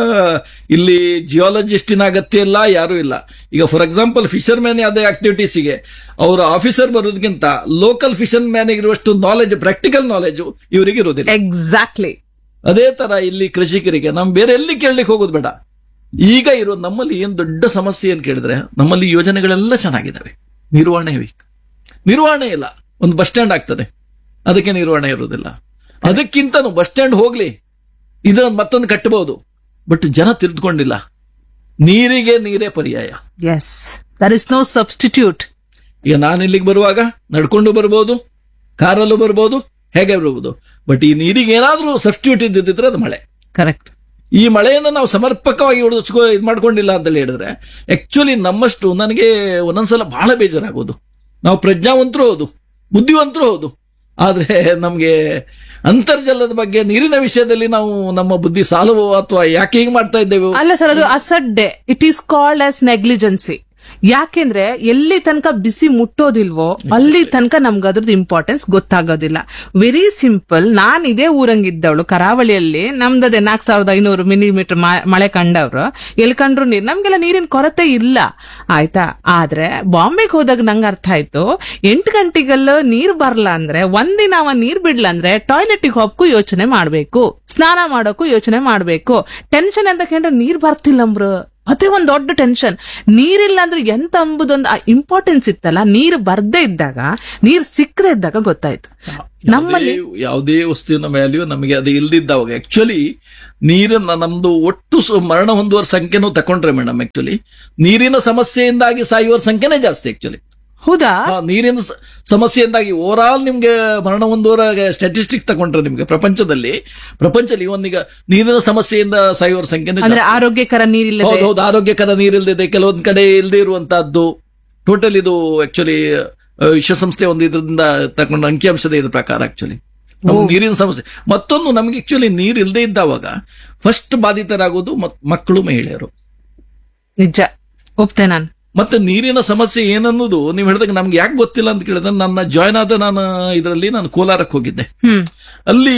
ಇಲ್ಲಿ ಜಿಯಾಲಜಿಸ್ಟಿನ ಅಗತ್ಯ ಇಲ್ಲ ಯಾರು ಇಲ್ಲ ಈಗ ಫಾರ್ ಎಕ್ಸಾಂಪಲ್ ಫಿಶರ್ ಮ್ಯಾನ್ ಯಾವುದೇ ಆಕ್ಟಿವಿಟೀಸ್ಗೆ ಅವರ ಆಫೀಸರ್ ಬರೋದಕ್ಕಿಂತ ಲೋಕಲ್ ಫಿಶರ್ ಮ್ಯಾನ್ ಇರುವಷ್ಟು ನಾಲೆಜ್ ಪ್ರಾಕ್ಟಿಕಲ್ ನಾಲೆಜ್ ಇವರಿಗೆ ಇರೋದಿಲ್ಲ ಎಕ್ಸಾಕ್ಟ್ಲಿ ಅದೇ ತರ ಇಲ್ಲಿ ಕೃಷಿಕರಿಗೆ ನಾವು ಬೇರೆ ಎಲ್ಲಿ ಕೇಳಲಿಕ್ಕೆ ಹೋಗೋದು ಬೇಡ ಈಗ ಇರೋ ನಮ್ಮಲ್ಲಿ ಏನ್ ದೊಡ್ಡ ಸಮಸ್ಯೆ ಏನ್ ಕೇಳಿದ್ರೆ ನಮ್ಮಲ್ಲಿ ಯೋಜನೆಗಳೆಲ್ಲ ಚೆನ್ನಾಗಿದ್ದಾವೆ ನಿರ್ವಹಣೆ ಬೇಕು ನಿರ್ವಹಣೆ ಇಲ್ಲ ಒಂದು ಬಸ್ ಸ್ಟ್ಯಾಂಡ್ ಆಗ್ತದೆ ಅದಕ್ಕೆ ನಿರ್ವಹಣೆ ಇರೋದಿಲ್ಲ ಅದಕ್ಕಿಂತನೂ ಬಸ್ ಸ್ಟ್ಯಾಂಡ್ ಹೋಗ್ಲಿ ಇದನ್ನ ಮತ್ತೊಂದು ಕಟ್ಟಬಹುದು ಬಟ್ ಜನ ತಿಳಿದುಕೊಂಡಿಲ್ಲ ನೀರಿಗೆ ನೀರೇ ಪರ್ಯಾಯ yes there is no substitute ಈಗ ನಾನು ಇಲ್ಲಿಗೆ ಬರುವಾಗ ನಡ್ಕೊಂಡು ಬರ್ಬೋದು ಕಾರಲ್ಲೂ ಬರ್ಬೋದು ಹೇಗೆ ಬರ್ಬೋದು ಬಟ್ ಈ ನೀರಿಗೆ ಏನಾದ್ರೂ ಸಬ್ಸ್ಟಿಟ್ಯೂಟ್ ಇದ್ದಿದ್ರೆ ಅದು ಮಳೆ ಕರೆಕ್ಟ್ ಈ ಮಳೆಯನ್ನು ನಾವು ಸಮರ್ಪಕವಾಗಿ ಉಳಿಸ್ಕೊ ಇದು ಮಾಡ್ಕೊಂಡಿಲ್ಲ ಅಂತ ಹೇಳಿದ್ರೆ ಆಕ್ಚುಲಿ ನಮ್ಮಷ್ಟು ನನಗೆ ಒಂದೊಂದ್ಸಲ ಬಹಳ ಬೇಜಾರಾಗೋದು ನಾವು ಪ್ರಜ್ಞಾವಂತರು ಹೌದು ಬುದ್ಧಿವಂತರು ಹೌದು ಆದ್ರೆ ನಮ್ಗೆ ಅಂತರ್ಜಲದ ಬಗ್ಗೆ ನೀರಿನ ವಿಷಯದಲ್ಲಿ ನಾವು ನಮ್ಮ ಬುದ್ಧಿ ಸಾಲುವ ಅಥವಾ ಯಾಕೆ ಹೀಗೆ ಮಾಡ್ತಾ ಇದ್ದೇವೆ ಅಲ್ಲ ಸರ್ ಅದು ಅಸಡ್ಡೆ it is called as negligency ಯಾಕೆಂದ್ರೆ ಎಲ್ಲಿ ತನಕ ಬಿಸಿ ಮುಟ್ಟೋದಿಲ್ವೋ ಅಲ್ಲಿ ತನಕ ನಮ್ಗೆ ಅದ್ರದ್ದು ಇಂಪಾರ್ಟೆನ್ಸ್ ಗೊತ್ತಾಗೋದಿಲ್ಲ ವೆರಿ ಸಿಂಪಲ್ ನಾನ್ ಇದೇ ಊರಂಗಿದ್ದವಳು ಕರಾವಳಿಯಲ್ಲಿ ನಮ್ದದೆ ನಾಲ್ಕು ಸಾವಿರದ ಐನೂರು ಮಿಲಿಮೀಟರ್ ಮಳೆ ಕಂಡವ್ರು ಎಲ್ಲಿ ಕಂಡ್ರು ನೀರ್ ನಮ್ಗೆಲ್ಲ ನೀರಿನ ಕೊರತೆ ಇಲ್ಲ ಆಯ್ತಾ ಆದ್ರೆ ಬಾಂಬೆಗೆ ಹೋದಾಗ ನಂಗೆ ಅರ್ಥ ಆಯ್ತು ಎಂಟು ಗಂಟೆಗೆಲ್ಲ ನೀರ್ ಬರಲ್ಲ ಅಂದ್ರೆ ಒಂದಿನ ಅವ ನೀರ್ ಬಿಡ್ಲ ಅಂದ್ರೆ ಟಾಯ್ಲೆಟ್ಗೆ ಹೋಗಕ್ಕೂ ಯೋಚನೆ ಮಾಡ್ಬೇಕು ಸ್ನಾನ ಮಾಡೋಕ್ಕೂ ಯೋಚನೆ ಮಾಡ್ಬೇಕು ಟೆನ್ಷನ್ ಅಂತ ಕೇಂದ್ರ ನೀರ್ ಬರ್ತಿಲ್ಲ ಅಂಬ್ರು ಅದೇ ಒಂದ್ ದೊಡ್ಡ ಟೆನ್ಷನ್ ನೀರಿಲ್ಲ ಅಂದ್ರೆ ಎಂತ ಅಂಬುದೊಂದು ಇಂಪಾರ್ಟೆನ್ಸ್ ಇತ್ತಲ್ಲ ನೀರು ಬರ್ದೇ ಇದ್ದಾಗ ನೀರ್ ಸಿಕ್ಕದೇ ಇದ್ದಾಗ ಗೊತ್ತಾಯ್ತು ನಮ್ಮಲ್ಲಿ ಯಾವುದೇ- ಯಾವುದೇ ವಸ್ತುವಿನ ವ್ಯಾಲ್ಯೂ ನಮಗೆ ಅದು ಇಲ್ದಿದ್ದವಾಗ ಆಕ್ಚುಲಿ ನೀರನ್ನ ನಮ್ದು ಒಟ್ಟು ಸ- ಮರಣ ಹೊಂದುವ ಸಂಖ್ಯೆನೂ ತಕೊಂಡ್ರೆ ಮೇಡಮ್ ಆಕ್ಚುಲಿ ನೀರಿನ ಸಮಸ್ಯೆಯಿಂದಾಗಿ ಸಾಯುವ ಸಂಖ್ಯೆನೇ ಜಾಸ್ತಿ ಆಕ್ಚುಲಿ ಹೌದಾ ನೀರಿನ ಸ- ಸಮಸ್ಯೆಯಿಂದಾಗಿ ಓವರ್ ಆಲ್ ನಿಮ್ಗೆ ಮರಣ ಹೊಂದುವರ ಸ್ಟ್ಯಾಟಿಸ್ಟಿಕ್ ತಗೊಂಡ್ರೆ ನಿಮ್ಗೆ ಪ್ರಪಂಚದಲ್ಲಿ ಪ್ರಪಂಚದಲ್ಲಿ ಒಂದೀಗ ನೀರಿನ ಸಮಸ್ಯೆಯಿಂದ ಸಾಯುವವರ ಸಂಖ್ಯೆನೇ ಅಂದ್ರೆ ಜಾಸ್ತಿ. ಆರೋಗ್ಯಕರ ನೀರಿಲ್ಲದೆ ಹೌದು ಹೌದು ಆರೋಗ್ಯಕರ ನೀರಿಲ್ದಿದೆ ಕೆಲವೊಂದ್ ಕಡೆ ಇಲ್ಲದೆ ಇರುವಂತಹದ್ದು ಟೋಟಲ್ ಇದು ಆಕ್ಚುಲಿ ವಿಶ್ವಸಂಸ್ಥೆ ಒಂದು ಇದರಿಂದ ತಗೊಂಡ ಅಂಕಿಅಂಶದ ಇದ್ರ ಪ್ರಕಾರ ಆಕ್ಚುಲಿ ನೀರಿನ ಸಮಸ್ಯೆ ಮತ್ತೊಂದು ನಮಗೆ ಆಕ್ಚುಲಿ ನೀರು ಇಲ್ಲದೆ ಇದ್ದಾವಾಗ ಫಸ್ಟ್ ಬಾಧಿತರಾಗೋದು ಮಕ್- ಮಕ್ಕಳು ಮಹಿಳೆಯರು ನಿಜ ಒಪ್ತೆ ನಾನು ಮತ್ತೆ ನೀರಿನ ಸಮಸ್ಯೆ ಏನನ್ನೋದು ನೀವು ಹೇಳಿದಾಗ ನಮ್ಗೆ ಯಾಕೆ ಗೊತ್ತಿಲ್ಲ ಅಂತ ಕೇಳಿದ್ರೆ ನನ್ನ ಜಾಯ್ನ್ ಆದ ನಾನು ಇದರಲ್ಲಿ ನಾನು ಕೋಲಾರಕ್ಕೆ ಹೋಗಿದ್ದೆ ಹ್ಮ್ ಅಲ್ಲಿ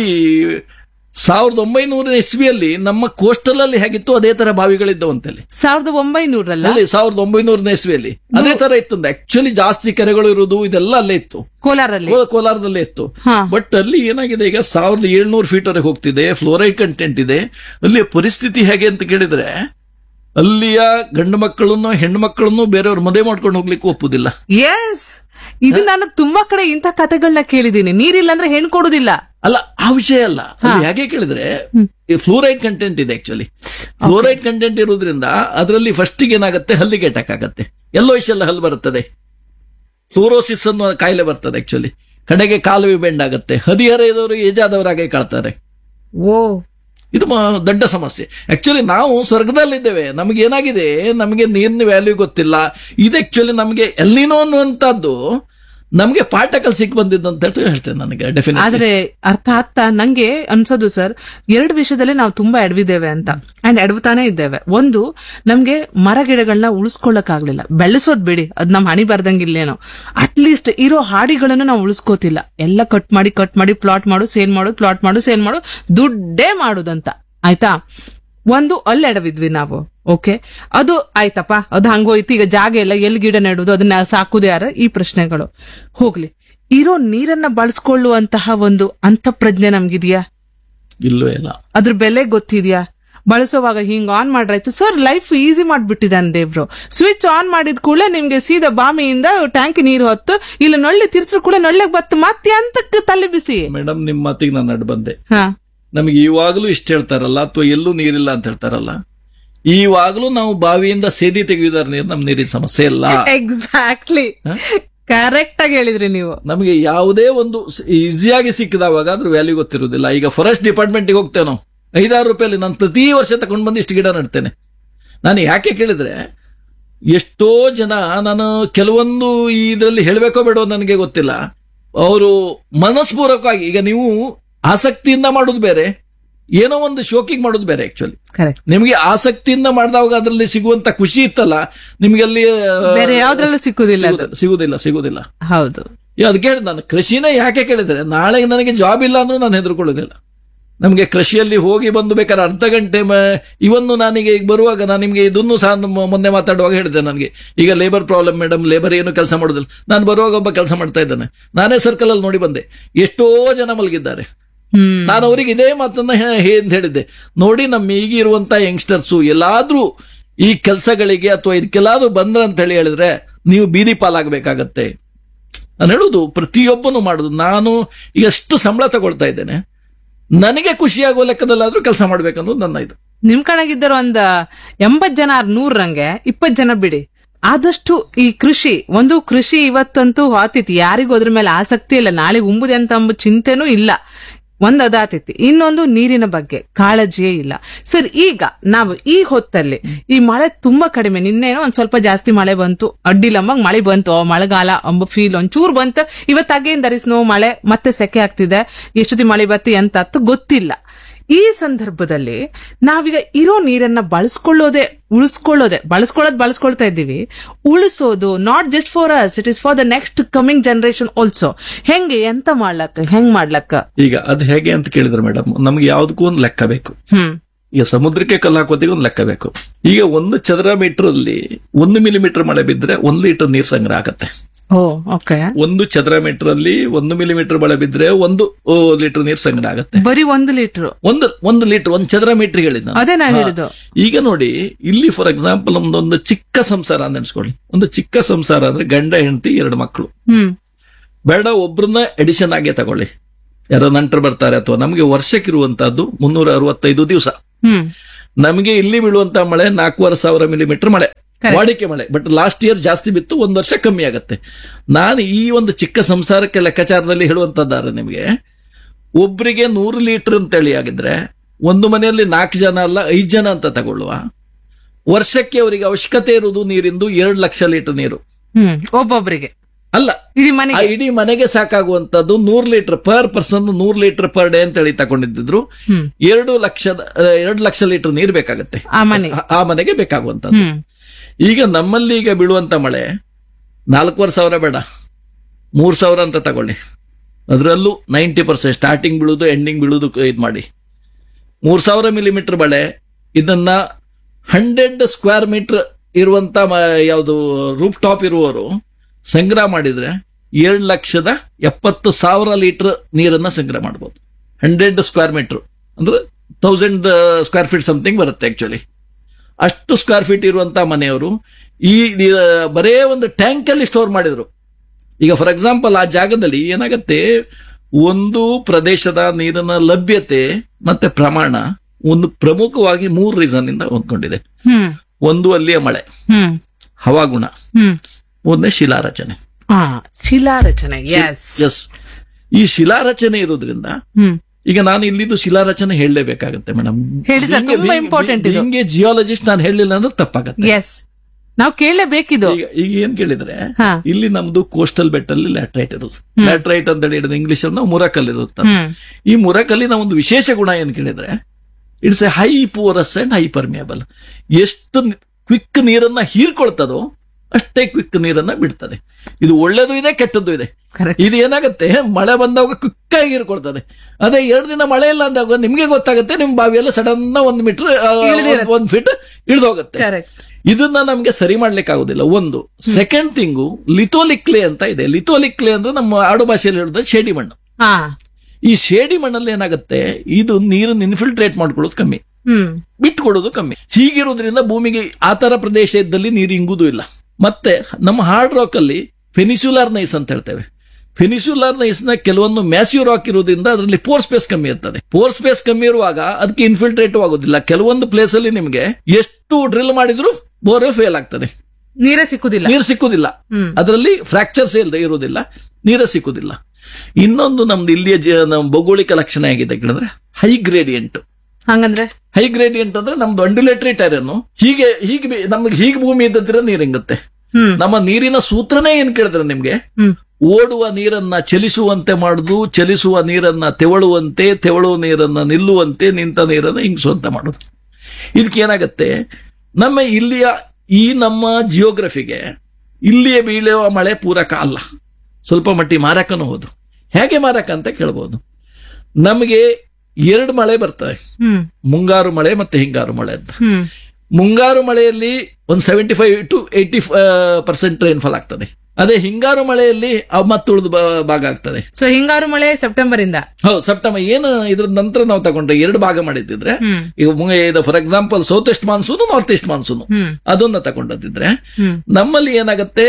ಸಾವಿರದ ಒಂಬೈನೂರ ಇಸ್ವಿಯಲ್ಲಿ ನಮ್ಮ ಕೋಸ್ಟಲ್ ಅಲ್ಲಿ ಹೇಗಿತ್ತು ಅದೇ ತರ ಬಾವಿಗಳಿದ್ದವಂತೆ ಅಲ್ಲಿ ಸಾವಿರದ ಒಂಬೈನೂರಲ್ಲ ಅಲ್ಲಿ ಸಾವಿರದ ಒಂಬೈನೂರನೇ ಇಸ್ವಿಯಲ್ಲಿ ಅದೇ ತರ ಇತ್ತು ಆಕ್ಚುಲಿ ಜಾಸ್ತಿ ಕೆರೆಗಳು ಇರುವುದು ಇದೆಲ್ಲ ಅಲ್ಲೇ ಇತ್ತು ಕೋಲಾರಲ್ಲಿ ಕೋ- ಕೋಲಾರದಲ್ಲೇ ಇತ್ತು ಹಾ. ಬಟ್ ಅಲ್ಲಿ ಏನಾಗಿದೆ ಈಗ ಸಾವಿರದ ಏಳ್ನೂರು ಫೀಟ್ ವರೆಗೆ ಹೋಗ್ತಿದೆ ಫ್ಲೋರೈಡ್ ಕಂಟೆಂಟ್ ಇದೆ ಅಲ್ಲಿ ಪರಿಸ್ಥಿತಿ ಹೇಗೆ ಅಂತ ಕೇಳಿದ್ರೆ ಅಲ್ಲಿಯ ಗಂಡು ಮಕ್ಕಳನ್ನು ಹೆಣ್ಣು ಮಕ್ಕಳನ್ನು ಬೇರೆಯವ್ರ ಮದುವೆ ಮಾಡ್ಕೊಂಡು ಹೋಗ್ಲಿಕ್ಕೆ ಒಪ್ಪುದಿಲ್ಲ ಎಸ್ ಇದು ನಾನು ತುಂಬಾ ಕಡೆ ಇಂಥ ಕಥೆಗಳನ್ನ ಕೇಳಿದೀನಿ ನೀರಿಲ್ಲ ಅಂದ್ರೆ ಹೆಣ್ಣು ಕೊಡುದಿಲ್ಲ ಅಲ್ಲ ಆ ವಿಷಯ ಅಲ್ಲ ಅಲ್ಲಿ ಹೇಗೆ ಕೇಳಿದ್ರೆ ಫ್ಲೋರೈಡ್ ಕಂಟೆಂಟ್ ಇದೆ ಆಕ್ಚುಲಿ ಫ್ಲೋರೈಡ್ ಕಂಟೆಂಟ್ ಇರೋದ್ರಿಂದ ಅದರಲ್ಲಿ ಫಸ್ಟ್ ಏನಾಗುತ್ತೆ ಹಲ್ಲಿಗೆ ಅಟ್ಯಾಕ್ ಆಗುತ್ತೆ ಎಲ್ಲೋ ಎಲ್ಲ ಹಲ್ಲು ಬರುತ್ತದೆ ಫ್ಲೋರೋಸಿಸ್ ಅನ್ನೋ ಕಾಯಿಲೆ ಬರ್ತದೆ ಆಕ್ಚುಲಿ ಕಡೆಗೆ ಕಾಲುವೆ ಬೆಂಡ್ ಆಗುತ್ತೆ ಹದಿಹರೆಯದವರು ಏಜಾದವರಾಗೆ ಕಾಳ್ತಾರೆ ಓ ಇದು ಮ- ದೊಡ್ಡ ಸಮಸ್ಯೆ ಆಕ್ಚುಲಿ ನಾವು ಸ್ವರ್ಗದಲ್ಲಿದ್ದೇವೆ ನಮಗೆ ಏನಾಗಿದೆ ನಮಗೆ ನೀರಿನ ವ್ಯಾಲ್ಯೂ ಗೊತ್ತಿಲ್ಲ ಇದು ಆಕ್ಚುಲಿ ನಮಗೆ ಎಲ್ಲಿನೋ ಅನ್ನುವಂಥದ್ದು ನಮ್ಗೆ ಪಾಠ ಕಲ್ಸಿಕ್ ಬಂದಿದ್ದು ಅಂತ ಹೇಳಿ ಹೇಳ್ತೇನೆ ನನಗೆ ಡೆಫಿನೆಟ್ ಆದ್ರೆ ಅರ್ಥ ಆಗ್ತಾ ನಂಗೆ ಅನ್ಸೋದು ಸರ್ ಎರಡು ವಿಷಯದಲ್ಲಿ ನಾವು ತುಂಬಾ ಎಡವಿದ್ದೇವೆ ಅಂತ ಅಂಡ್ ಎಡವುತ್ತಾನೆ ಇದ್ದೇವೆ ಒಂದು ನಮ್ಗೆ ಮರ ಗಿಡಗಳನ್ನ ಉಳಿಸ್ಕೊಳ್ಳಕ್ ಆಗ್ಲಿಲ್ಲ ಬೆಳೆಸೋದ್ ಬಿಡಿ ಅದ್ ನಮ್ ಹಣಿ ಬರ್ದಂಗಿಲ್ಲೇನೋ ಅಟ್ಲೀಸ್ಟ್ ಇರೋ ಹಾಡಿಗಳನ್ನು ನಾವು ಉಳಿಸ್ಕೋತಿಲ್ಲ ಎಲ್ಲ ಕಟ್ ಮಾಡಿ ಕಟ್ ಮಾಡಿ ಪ್ಲಾಟ್ ಮಾಡು ಸೇಲ್ ಮಾಡು ಪ್ಲಾಟ್ ಮಾಡು ಸೇಲ್ ಮಾಡು ದುಡ್ಡೇ ಮಾಡುದಂತ ಆಯ್ತಾ ಒಂದು ಅಲ್ಲಿ ಎಡವಿದ್ವಿ ನಾವು ಓಕೆ ಅದು ಆಯ್ತಪ್ಪ ಅದು ಹಂಗೋಯ್ತು ಈಗ ಜಾಗ ಇಲ್ಲ ಎಲ್ಲಿ ಗಿಡ ನೆಡುದು ಅದನ್ನ ಸಾಕುದು ಯಾರ ಈ ಪ್ರಶ್ನೆಗಳು ಹೋಗ್ಲಿ ಇರೋ ನೀರನ್ನ ಬಳಸ್ಕೊಳ್ಳುವಂತಹ ಒಂದು ಅಂತಃಪ್ರಜ್ಞೆ ನಮ್ಗಿದ್ಯಾ ಇಲ್ಲೂ ಇಲ್ಲ ಅದ್ರ ಬೆಲೆ ಗೊತ್ತಿದ್ಯಾ ಬಳಸೋವಾಗ ಹಿಂಗ್ ಆನ್ ಮಾಡ್ರಾಯ್ತು ಸರ್ ಲೈಫ್ ಈಸಿ ಮಾಡ್ಬಿಟ್ಟಿದ್ದಾನೆ ದೇವ್ರು ಸ್ವಿಚ್ ಆನ್ ಮಾಡಿದ ಕೂಡಲೇ ನಿಮ್ಗೆ ಸೀದಾ ಬಾಮಿಯಿಂದ ಟ್ಯಾಂಕ್ ನೀರು ಹೊತ್ತು ಇಲ್ಲ ನೊಳ್ಳೆ ತಿರ್ಸ್ರು ಕೂಡ ನೊಳ್ಳೆಗ್ ಬತ್ತು ಮತ್ತೆ ಅಂತಕ್ಕೆ ತಲೆ ಬಿಸಿ ಮೇಡಮ್ ನಿಮ್ ಮಾತಿಗೆ ನಾನು ಅಡ್ ಬಂದೆ ಹಾ ನಮಗೆ ಇವಾಗಲೂ ಇಷ್ಟ ಹೇಳ್ತಾರಲ್ಲ ಅಥವಾ ಎಲ್ಲೂ ನೀರಿಲ್ಲ ಅಂತ ಹೇಳ್ತಾರಲ್ಲ ಇವಾಗಲೂ ನಾವು ಬಾವಿಯಿಂದ ಸೇದಿ ತೆಗೆಯುವುದರ ನೀರು ನಮ್ ನೀರಿನ ಸಮಸ್ಯೆ ಇಲ್ಲ ಎಕ್ಸಾಕ್ಟ್ಲಿ ಕರೆಕ್ಟ್ ಆಗಿ ಹೇಳಿದ್ರಿ ನೀವು ನಮಗೆ ಯಾವುದೇ ಒಂದು ಈಸಿಯಾಗಿ ಸಿಕ್ಕಿದವಾಗ ಅದ್ರ ವ್ಯಾಲ್ಯೂ ಗೊತ್ತಿರುವುದಿಲ್ಲ ಈಗ ಫಾರೆಸ್ಟ್ ಡಿಪಾರ್ಟ್ಮೆಂಟ್ಗೆ ಹೋಗ್ತೇವೆ ನಾವು ಐದಾರು ರೂಪಾಯಲ್ಲಿ ನಾನು ಪ್ರತಿ ವರ್ಷ ತಗೊಂಡು ಬಂದು ಇಷ್ಟು ಗಿಡ ನೆಡ್ತೇನೆ ನಾನು ಯಾಕೆ ಕೇಳಿದ್ರೆ ಎಷ್ಟೋ ಜನ ನಾನು ಕೆಲವೊಂದು ಇದರಲ್ಲಿ ಹೇಳಬೇಕೋ ಬೇಡೋ ನನಗೆ ಗೊತ್ತಿಲ್ಲ ಅವರು ಮನಸ್ಪೂರ್ವಕವಾಗಿ ಈಗ ನೀವು ಆಸಕ್ತಿಯಿಂದ ಮಾಡೋದು ಬೇರೆ ಏನೋ ಒಂದು ಶೋಕಿಂಗ್ ಮಾಡೋದು ಬೇರೆ ಆಕ್ಚುಲಿ ಕರೆಕ್ಟ್ ನಿಮಗೆ ಆಸಕ್ತಿಯಿಂದ ಮಾಡಿದಾಗ ಅದರಲ್ಲಿ ಸಿಗುವಂತ ಖುಷಿ ಇತ್ತಲ್ಲ ನಿಮಗೆ ಅಲ್ಲಿ ಆ, ಬೇರೆ ಯಾವ್ದ್ರಲ್ಲೂ ಸಿಕ್ಕುದಿಲ್ಲ ಅದು ಸಿಗುದಿಲ್ಲ ಸಿಗುದಿಲ್ಲ ಸಿಗುದಿಲ್ಲ ಹೌದು ಈಗ ಅದಕ್ಕೆ ಹೇಳಿದ್ ನಾನು ಕೃಷಿನೇ ಯಾಕೆ ಕೇಳಿದ್ರೆ ನಾಳೆ ನನಗೆ ಜಾಬ್ ಇಲ್ಲ ಅಂದ್ರೂ ನಾನು ಹೆದರ್ಕೊಳ್ಳೋದಿಲ್ಲ ನಮಗೆ ಕೃಷಿಯಲ್ಲಿ ಹೋಗಿ ಬಂದು ಬೇಕಾದ್ರೆ ಅರ್ಧ ಗಂಟೆ ಮ- ಇವನ್ನು ನಾನೀಗ ಈಗ ಬರುವಾಗ ನಾನು ನಿಮಗೆ ಇದನ್ನು ಸಹ ನಮ್ಮ ಮೊನ್ನೆ ಮಾತಾಡುವಾಗ ಹೇಳಿದೆ ನನಗೆ ಈಗ ಲೇಬರ್ ಪ್ರಾಬ್ಲಮ್ ಮೇಡಮ್ ಲೇಬರ್ ಏನು ಕೆಲಸ ಮಾಡೋದಿಲ್ಲ ನಾನು ಬರುವಾಗ ಒಬ್ಬ ಕೆಲಸ ಮಾಡ್ತಾ ಇದ್ದಾನೆ ನಾನೇ ಸರ್ಕಲ್ ಅಲ್ಲಿ ನೋಡಿ ಬಂದೆ ಎಷ್ಟೋ ಜನ ಮಲಗಿದ್ದಾರೆ ಹ್ಮ್ ನಾನು ಅವರಿಗೆ ಇದೇ ಮಾತನ್ನ ಹೇ- ಹೇ ಅಂತ ಹೇಳಿದ್ದೆ ನೋಡಿ ನಮ್ಮ ಈಗಿರುವಂತ ಯಂಗ್ಸ್ಟರ್ಸು ಎಲ್ಲಾದ್ರೂ ಈ ಕೆಲಸಗಳಿಗೆ ಅಥವಾ ಇದಕ್ಕೆಲ್ಲಾದ್ರೂ ಬಂದ್ರ ಅಂತ ಹೇಳಿ ಹೇಳಿದ್ರೆ ನೀವು ಬೀದಿ ಪಾಲಾಗಬೇಕಾಗತ್ತೆ ನಾನು ಹೇಳುದು ಪ್ರತಿಯೊಬ್ಬನು ಮಾಡುದು ನಾನು ಈಗ ಎಷ್ಟು ಸಂಬಳ ತಗೊಳ್ತಾ ಇದ್ದೇನೆ ನನಗೆ ಖುಷಿಯಾಗುವ ಲೆಕ್ಕದಲ್ಲಾದ್ರೂ ಕೆಲಸ ಮಾಡ್ಬೇಕನ್ನೋದು ನನ್ನ ಇದು ನಿಮ್ ಕಣಗಿದ್ದರು ಒಂದ್ ಎಂಬತ್ ಜನ ಆರ್ ನೂರ್ ರಂಗೆ ಇಪ್ಪತ್ ಜನ ಬಿಡಿ ಆದಷ್ಟು ಈ ಕೃಷಿ ಒಂದು ಕೃಷಿ ಇವತ್ತಂತೂ ಆತಿತಿ ಯಾರಿಗೂ ಅದ್ರ ಮೇಲೆ ಆಸಕ್ತಿ ಇಲ್ಲ ನಾಳೆ ಉಂಬುದೆ ಅಂತ ಅಂಬ ಚಿಂತೆನೂ ಇಲ್ಲ ಒಂದ್ ಅದಾತಿತಿ ಇನ್ನೊಂದು ನೀರಿನ ಬಗ್ಗೆ ಕಾಳಜಿಯೇ ಇಲ್ಲ ಸರ್ ಈಗ ನಾವು ಈ ಹೊತ್ತಲ್ಲಿ ಈ ಮಳೆ ತುಂಬಾ ಕಡಿಮೆ ನಿನ್ನೇನೋ ಒಂದ್ ಸ್ವಲ್ಪ ಜಾಸ್ತಿ ಮಳೆ ಬಂತು ಅಡ್ಡಿಲಂಬಂಗ್ ಮಳೆ ಬಂತು ಆ ಮಳೆಗಾಲ ಅಂಬ ಫೀಲ್ ಒಂಚೂರ್ ಬಂತು ಇವತ್ತು ಅಗೇನ್ ದರ್ ಇಸ್ ನೋ ಮಳೆ ಮತ್ತೆ ಸೆಕೆ ಆಗ್ತಿದೆ ಎಷ್ಟೊತ್ತಿ ಮಳೆ ಬತ್ತಿ ಅಂತ ಅತ್ತು ಗೊತ್ತಿಲ್ಲ ಈ ಸಂದರ್ಭದಲ್ಲಿ ನಾವೀಗ ಇರೋ ನೀರನ್ನ ಬಳಸ್ಕೊಳ್ಳೋದೇ ಉಳಿಸ್ಕೊಳ್ಳೋದೆ ಬಳಸ್ಕೊಳ್ಳೋದು ಬಳಸ್ಕೊಳ್ತಾ ಇದ್ದೀವಿ ಉಳಿಸೋದು not just for us it is for the next coming generation also ಹೆಂಗೆ ಎಂತ ಮಾಡ್ಲಕ್ಕ ಹೆಂಗ್ ಮಾಡ್ಲಕ್ಕ ಈಗ ಅದು ಹೇಗೆ ಅಂತ ಕೇಳಿದ್ರೆ ಮೇಡಮ್ ನಮ್ಗೆ ಯಾವ್ದಕ್ಕೂ ಒಂದು ಲೆಕ್ಕ ಬೇಕು ಹ್ಮ್ ಈಗ ಸಮುದ್ರಕ್ಕೆ ಕಲ್ಲು ಹಾಕೋದಿಗೆ ಒಂದು ಲೆಕ್ಕ ಬೇಕು ಈಗ ಒಂದು ಚದರ ಮೀಟರ್ ಅಲ್ಲಿ ಒಂದು ಮಿಲಿಮೀಟರ್ ಮಳೆ ಬಿದ್ರೆ ಒಂದು ಲೀಟರ್ ನೀರು ಸಂಗ್ರಹ ಆಗತ್ತೆ ಓ ಓಕೆ ಒಂದು ಚದರ ಮೀಟರ್ ಅಲ್ಲಿ ಒಂದು ಮಿಲಿಮೀಟರ್ ಮಳೆ ಬಿದ್ರೆ ಒಂದು ಲೀಟರ್ ನೀರು ಸಂಗ್ರಹ ಆಗತ್ತೆ ಬರೀ ಒಂದು ಲೀಟರ್ ಒಂದು ಒಂದು ಲೀಟರ್ ಒಂದು ಚದರ ಮೀಟರ್ ಹೇಳಿದ ಅದೇ ನಾ ಹೇಳಿದ್ದು ಈಗ ನೋಡಿ ಇಲ್ಲಿ ಫಾರ್ ಎಕ್ಸಾಂಪಲ್ ನಮ್ದೊಂದು ಚಿಕ್ಕ ಸಂಸಾರ ಅಂತ ನೆನ್ಸ್ಕೊಳ್ಳಿ ಒಂದು ಚಿಕ್ಕ ಸಂಸಾರ ಅಂದ್ರೆ ಗಂಡ ಹೆಂಡತಿ ಎರಡು ಮಕ್ಕಳು ಹ್ಮ್ ಬೇಡ ಒಬ್ರನ್ನ ಎಡಿಷನ್ ಆಗೇ ತಗೊಳ್ಳಿ ಯಾರೋ ನಂಟರು ಬರ್ತಾರೆ ಅಥವಾ ನಮಗೆ ವರ್ಷಕ್ಕಿರುವಂತಹದ್ದು ಮುನ್ನೂರ ಅರವತ್ತೈದು ದಿವಸ ಹ್ಮ್ ನಮಗೆ ಇಲ್ಲಿ ಬೀಳುವಂತ ಮಳೆ ನಾಲ್ಕೂವರೆ ಸಾವಿರ ಮಿಲಿಮೀಟರ್ ಮಳೆ ವಾಡಿಕೆ ಮಳೆ ಬಟ್ ಲಾಸ್ಟ್ ಇಯರ್ ಜಾಸ್ತಿ ಬಿತ್ತು ಒಂದು ವರ್ಷ ಕಮ್ಮಿ ಆಗುತ್ತೆ ನಾನು ಈ ಒಂದು ಚಿಕ್ಕ ಸಂಸಾರಕ್ಕೆ ಲೆಕ್ಕಾಚಾರದಲ್ಲಿ ಹೇಳುವಂತದ್ದಾದ್ರೆ ನಿಮಗೆ ಒಬ್ರಿಗೆ ನೂರು ಲೀಟರ್ ಅಂತೇಳಿ ಆಗಿದ್ರೆ ಒಂದು ಮನೆಯಲ್ಲಿ ನಾಲ್ಕು ಜನ ಅಲ್ಲ ಐದು ಜನ ಅಂತ ತಗೊಳ್ಳುವ ವರ್ಷಕ್ಕೆ ಅವರಿಗೆ ಅವಶ್ಯಕತೆ ಇರುವುದು ನೀರಿಂದು ಎರಡು ಲಕ್ಷ ಲೀಟರ್ ನೀರು ಹ್ಮ್ ಒಬ್ಬೊಬ್ರಿಗೆ ಅಲ್ಲ ಇಡೀ ಆ ಮನೆಗೆ ಇಡೀ ಮನೆಗೆ ಸಾಕಾಗುವಂತದ್ದು ನೂರ್ ಲೀಟರ್ ಪರ್ ಪರ್ಸನ್ ನೂರ್ ಲೀಟರ್ ಪರ್ ಡೇ ಅಂತ ಹೇಳಿ ತಗೊಂಡಿದ್ರು ಹ್ಮ್ ಎರಡು ಲಕ್ಷದ ಆ, ಎರಡು ಲಕ್ಷ ಲೀಟರ್ ನೀರು ಬೇಕಾಗುತ್ತೆ ಆ ಮನೆ ಆ- ಆ ಮನೆಗೆ ಬೇಕಾಗುವಂತದ್ದು ಹ್ಮ್ ಈಗ ನಮ್ಮಲ್ಲಿ ಈಗ ಬೀಳುವಂತ ಮಳೆ ನಾಲ್ಕೂವರೆ ಸಾವಿರ ಬೇಡ ಮೂರ್ ಸಾವಿರ ಅಂತ ತಗೊಳ್ಳಿ ಅದರಲ್ಲೂ ನೈಂಟಿ ಪರ್ಸೆಂಟ್ ಸ್ಟಾರ್ಟಿಂಗ್ ಬೀಳುದು ಎಂಡಿಂಗ್ ಬೀಳುದು ಇದು ಮಾಡಿ ಮೂರ್ ಸಾವಿರ ಮಿಲಿಮೀಟರ್ ಮಳೆ ಇದನ್ನ ಹಂಡ್ರೆಡ್ ಸ್ಕ್ವೇರ್ ಮೀಟರ್ ಇರುವಂತ ಯಾವುದು ರೂಫ್ ಟಾಪ್ ಇರುವವರು ಸಂಗ್ರಹ ಮಾಡಿದ್ರೆ ಏಳು ಲಕ್ಷದ ಎಪ್ಪತ್ತು ಸಾವಿರ ಲೀಟರ್ ನೀರನ್ನ ಸಂಗ್ರಹ ಮಾಡಬಹುದು ಹಂಡ್ರೆಡ್ ಸ್ಕ್ವೇರ್ ಮೀಟರ್ ಅಂದ್ರೆ ತೌಸಂಡ್ ಸ್ಕ್ವೇರ್ ಫೀಟ್ ಸಮಥಿಂಗ್ ಬರುತ್ತೆ ಆಕ್ಚುಲಿ ಅಷ್ಟು ಸ್ಕ್ವೇರ್ ಫೀಟ್ ಇರುವಂತ ಮನೆಯವರು ಈ ಈ, ಬರೇ ಒಂದು ಟ್ಯಾಂಕ್ ಅಲ್ಲಿ ಸ್ಟೋರ್ ಮಾಡಿದ್ರು ಈಗ ಫಾರ್ ಎಕ್ಸಾಂಪಲ್ ಆ ಜಾಗದಲ್ಲಿ ಏನಾಗತ್ತೆ ಒಂದು ಪ್ರದೇಶದ ನೀರಿನ ಲಭ್ಯತೆ ಮತ್ತೆ ಪ್ರಮಾಣ ಒಂದು ಪ್ರಮುಖವಾಗಿ ಮೂರು ರೀಸನ್ ಇಂದ ಹೊಂದ್ಕೊಂಡಿದೆ ಹ್ಮ್ ಒಂದು ಅಲ್ಲಿಯ ಮಳೆ ಹ್ಮ್ ಹವಾಗುಣ ಹ್ಮ್ ಒಂದೇ ಶಿಲಾರಚನೆ ಆ ಶಿಲಾರಚನೆ ಎಸ್ ಎಸ್ ಈ ಶಿಲಾರಚನೆ ಇರೋದ್ರಿಂದ ಹ್ಮ್ ಈಗ ನಾನು ಇಲ್ಲಿದ್ದು ಶಿಲಾರಚನೆ ಹೇಳಲೇಬೇಕಾಗತ್ತೆ ಮೇಡಮ್ ಹೇಳಿ sir, ತುಂಬಾ important ಇದು. ಹಿಂಗೆ ಜಿಯಾಲಜಿಸ್ಟ್ ನಾನು ಹೇಳಲಿಲ್ಲ ಅಂದ್ರೆ ತಪ್ಪಾಗತ್ತೆ ಎಸ್ ನಾವು ಕೇಳಲೇಬೇಕಿದು ಈಗ ಈಗ ಏನ್ ಕೇಳಿದ್ರೆ ಹಾ. ಇಲ್ಲಿ ನಮ್ದು ಕೋಸ್ಟಲ್ ಬೆಟ್ ಅಲ್ಲಿ ಲ್ಯಾಟ್ರೈಟ್ ಇರೋದು ಲ್ಯಾಟ್ರೈಟ್ ಅಂತ ಹೇಳಿದ್ರೆ ಇಂಗ್ಲಿಷ್ ಅಲ್ಲಿ ನಾವು ಮುರಕಲ್ ಇರುತ್ತೆ ಹ್ಮ್ ಈ ಮುರಕಲ್ಲಿನ ಒಂದು ವಿಶೇಷ ಗುಣ ಏನ್ ಕೇಳಿದ್ರೆ it's a high porous and high permeable ಎಷ್ಟು ಕ್ವಿಕ್ ನೀರನ್ನ ಹೀರ್ಕೊಳ್ತದೋ ಅಷ್ಟೇ ಕ್ವಿಕ್ ನೀರನ್ನ ಬಿಡ್ತದೆ ಇದು ಒಳ್ಳೇದು ಇದೆ ಕೆಟ್ಟದ್ದು ಇದೆ ಕರೆಕ್ಟ್ ಇದು ಏನಾಗುತ್ತೆ ಮಳೆ ಬಂದಾಗ ಕ್ವಿಕ್ ಆಗಿ ಹೀರ್ಕೊಳ್ತದೆ ಅದೇ ಎರಡು ದಿನ ಮಳೆ ಇಲ್ಲ ಅಂದಾಗ ನಿಮ್ಗೆ ಗೊತ್ತಾಗುತ್ತೆ ನಿಮ್ ಬಾವಿಯಲ್ಲ ಸಡನ್ ಒಂದ್ ಮೀಟರ್ ಇಳ್ದಿರುತ್ತೆ. ಒಂದ್ ಫೀಟ್ ಇಳಿದೋಗುತ್ತೆ ಕರೆಕ್ಟ್ ಇದನ್ನ ನಮ್ಗೆ ಸರಿ ಮಾಡ್ಲಿಕ್ಕೆ ಆಗುದಿಲ್ಲ ಒಂದು ಸೆಕೆಂಡ್ ಥಿಂಗು ಲಿಥೋಲಿಕ್ಲೆ ಅಂತ ಇದೆ ಲಿಥೋಲಿಕ್ಲೆ ಅಂದ್ರೆ ನಮ್ಮ ಆಡು ಭಾಷೆಯಲ್ಲಿ ಹೇಳಿದ್ರೆ ಶೇಡಿ ಮಣ್ಣು ಹಾ ಈ ಶೇಡಿ ಮಣ್ಣಲ್ಲಿ ಏನಾಗುತ್ತೆ ಇದು ನೀರನ್ನು ಇನ್ಫಿಲ್ಟ್ರೇಟ್ ಮಾಡ್ಕೊಳ್ಳೋದು ಕಮ್ಮಿ ಹ್ಮ್ ಬಿಟ್ಕೊಡೋದು ಕಮ್ಮಿ ಹೀಗಿರೋದ್ರಿಂದ ಭೂಮಿಗೆ ಆ ತರ ಪ್ರದೇಶ ಇದ್ದಲ್ಲಿ ನೀರು ಇಂಗುದೂ ಇಲ್ಲ ಮತ್ತೆ ನಮ್ಮ ಹಾರ್ಡ್ ರಾಕ್ ಅಲ್ಲಿ ಫೆನಿಸ್ಯುಲಾರ್ ನೈಸ್ ಅಂತ ಹೇಳ್ತೇವೆ ಫೆನಿಸ್ಯುಲಾರ್ ನೈಸ್ ನ ಕೆಲವೊಂದು ಮ್ಯಾಸ್ಯೂ ರಾಕ್ ಇರೋದ್ರಿಂದ ಅದರಲ್ಲಿ ಪೋರ್ ಸ್ಪೇಸ್ ಕಮ್ಮಿ ಇರ್ತದೆ ಪೋರ್ ಸ್ಪೇಸ್ ಕಮ್ಮಿ ಇರುವಾಗ ಅದಕ್ಕೆ ಇನ್ಫಿಲ್ಟ್ರೇಟ್ ಆಗೋದಿಲ್ಲ ಕೆಲವೊಂದು ಪ್ಲೇಸ್ ಅಲ್ಲಿ ನಿಮ್ಗೆ ಎಷ್ಟು ಡ್ರಿಲ್ ಮಾಡಿದ್ರು ಬೋರ್ ಫೇಲ್ ಆಗ್ತದೆ ನೀರೇ ಸಿಕ್ಕುದಿಲ್ಲ ನೀರು ಸಿಕ್ಕುದಿಲ್ಲ ಹ್ಮ್. ಅದರಲ್ಲಿ ಫ್ರಾಕ್ಚರ್ಸ್ ಇಲ್ಲದೆ ಇರುವುದಿಲ್ಲ ನೀರೇ ಸಿಕ್ಕುದಿಲ್ಲ ಇನ್ನೊಂದು ನಮ್ದು ಇಲ್ಲಿಯ ಜ- ನಮ್ಮ ಭೌಗೋಳಿಕ ಲಕ್ಷಣ ಹೇಗಿದೆ ಕೇಳಿದ್ರೆ ಹೈ ಗ್ರೇಡಿಯಂಟ್ ಹಂಗಂದ್ರೆ ಹೈ ಗ್ರೇಡಿಯಂಟ್ ಅಂದ್ರೆ ನಮ್ದು ಅಂಡುಲೇಟರಿ ಟೈರನ್ನು ಹೀಗೆ ಹೀಗೆ ಬಿ- ನಮ್ಗೆ ಹೀಗೆ ಭೂಮಿ ಇದ್ದಿದ್ರೆ ನೀರು ಹಿಂಗುತ್ತೆ ಹ್ಮ್ ನಮ್ಮ ನೀರಿನ ಸೂತ್ರನೇ ಏನ್ ಕೇಳಿದ್ರೆ ನಿಮ್ಗೆ ಹ್ಮ್ ಓಡುವ ನೀರನ್ನ ಚಲಿಸುವಂತೆ ಮಾಡುದು ಚಲಿಸುವ ನೀರನ್ನ ತೆವಳುವಂತೆ ತೆವಳುವ ನೀರನ್ನ ನಿಲ್ಲುವಂತೆ ನಿಂತ ನೀರನ್ನ ಹಿಂಗಿಸುವಂತೆ ಮಾಡುದು ಇದಕ್ಕೆ ಏನಾಗತ್ತೆ ನಮ್ಮ ಇಲ್ಲಿಯ ಈ ನಮ್ಮ ಜಿಯೋಗ್ರಫಿಗೆ ಇಲ್ಲಿಯ ಬೀಳುವ ಮಳೆ ಪೂರಕ ಅಲ್ಲ ಸ್ವಲ್ಪ ಮಟ್ಟಿ ಮಾರಕನೂ ಹೌದು ಹೇಗೆ ಮಾರಕ ಅಂತ ಕೇಳ್ಬೋದು ನಮಗೆ ಎರಡು ಮಳೆ ಬರ್ತವೆ ಹ್ಮ್ ಮುಂಗಾರು ಮಳೆ ಮತ್ತೆ ಹಿಂಗಾರು ಮಳೆ ಅಂತ ಹ್ಮ್ ಮುಂಗಾರು ಮಳೆಯಲ್ಲಿ ಒಂದು seventy five to eighty percent rainfall ಆಗ್ತದೆ ಅದೇ ಹಿಂಗಾರು ಮಳೆಯಲ್ಲಿ ಅವ್ ಮತ್ತೆ ಉಳಿದ ಭಾಗ ಆಗ್ತದೆ ಸೊ ಹಿಂಗಾರು ಮಳೆ ಸೆಪ್ಟೆಂಬರ್ ಇಂದ ಹೌದು ಸೆಪ್ಟೆಂಬರ್ ಏನು ಇದ್ರ ನಂತರ ನಾವು ತಗೊಂಡ್ರೆ ಎರಡು ಭಾಗ ಮಾಡಿದ್ದಿದ್ರೆ ಹ್ಮ್ ಈಗ ಮುಂಗ ಇದು for example south east monsoon north east monsoon hmm ಅದನ್ನ ತಗೊಂಡದಿದ್ರೆ ಹ್ಮ್ ನಮ್ಮಲ್ಲಿ ಏನಾಗತ್ತೆ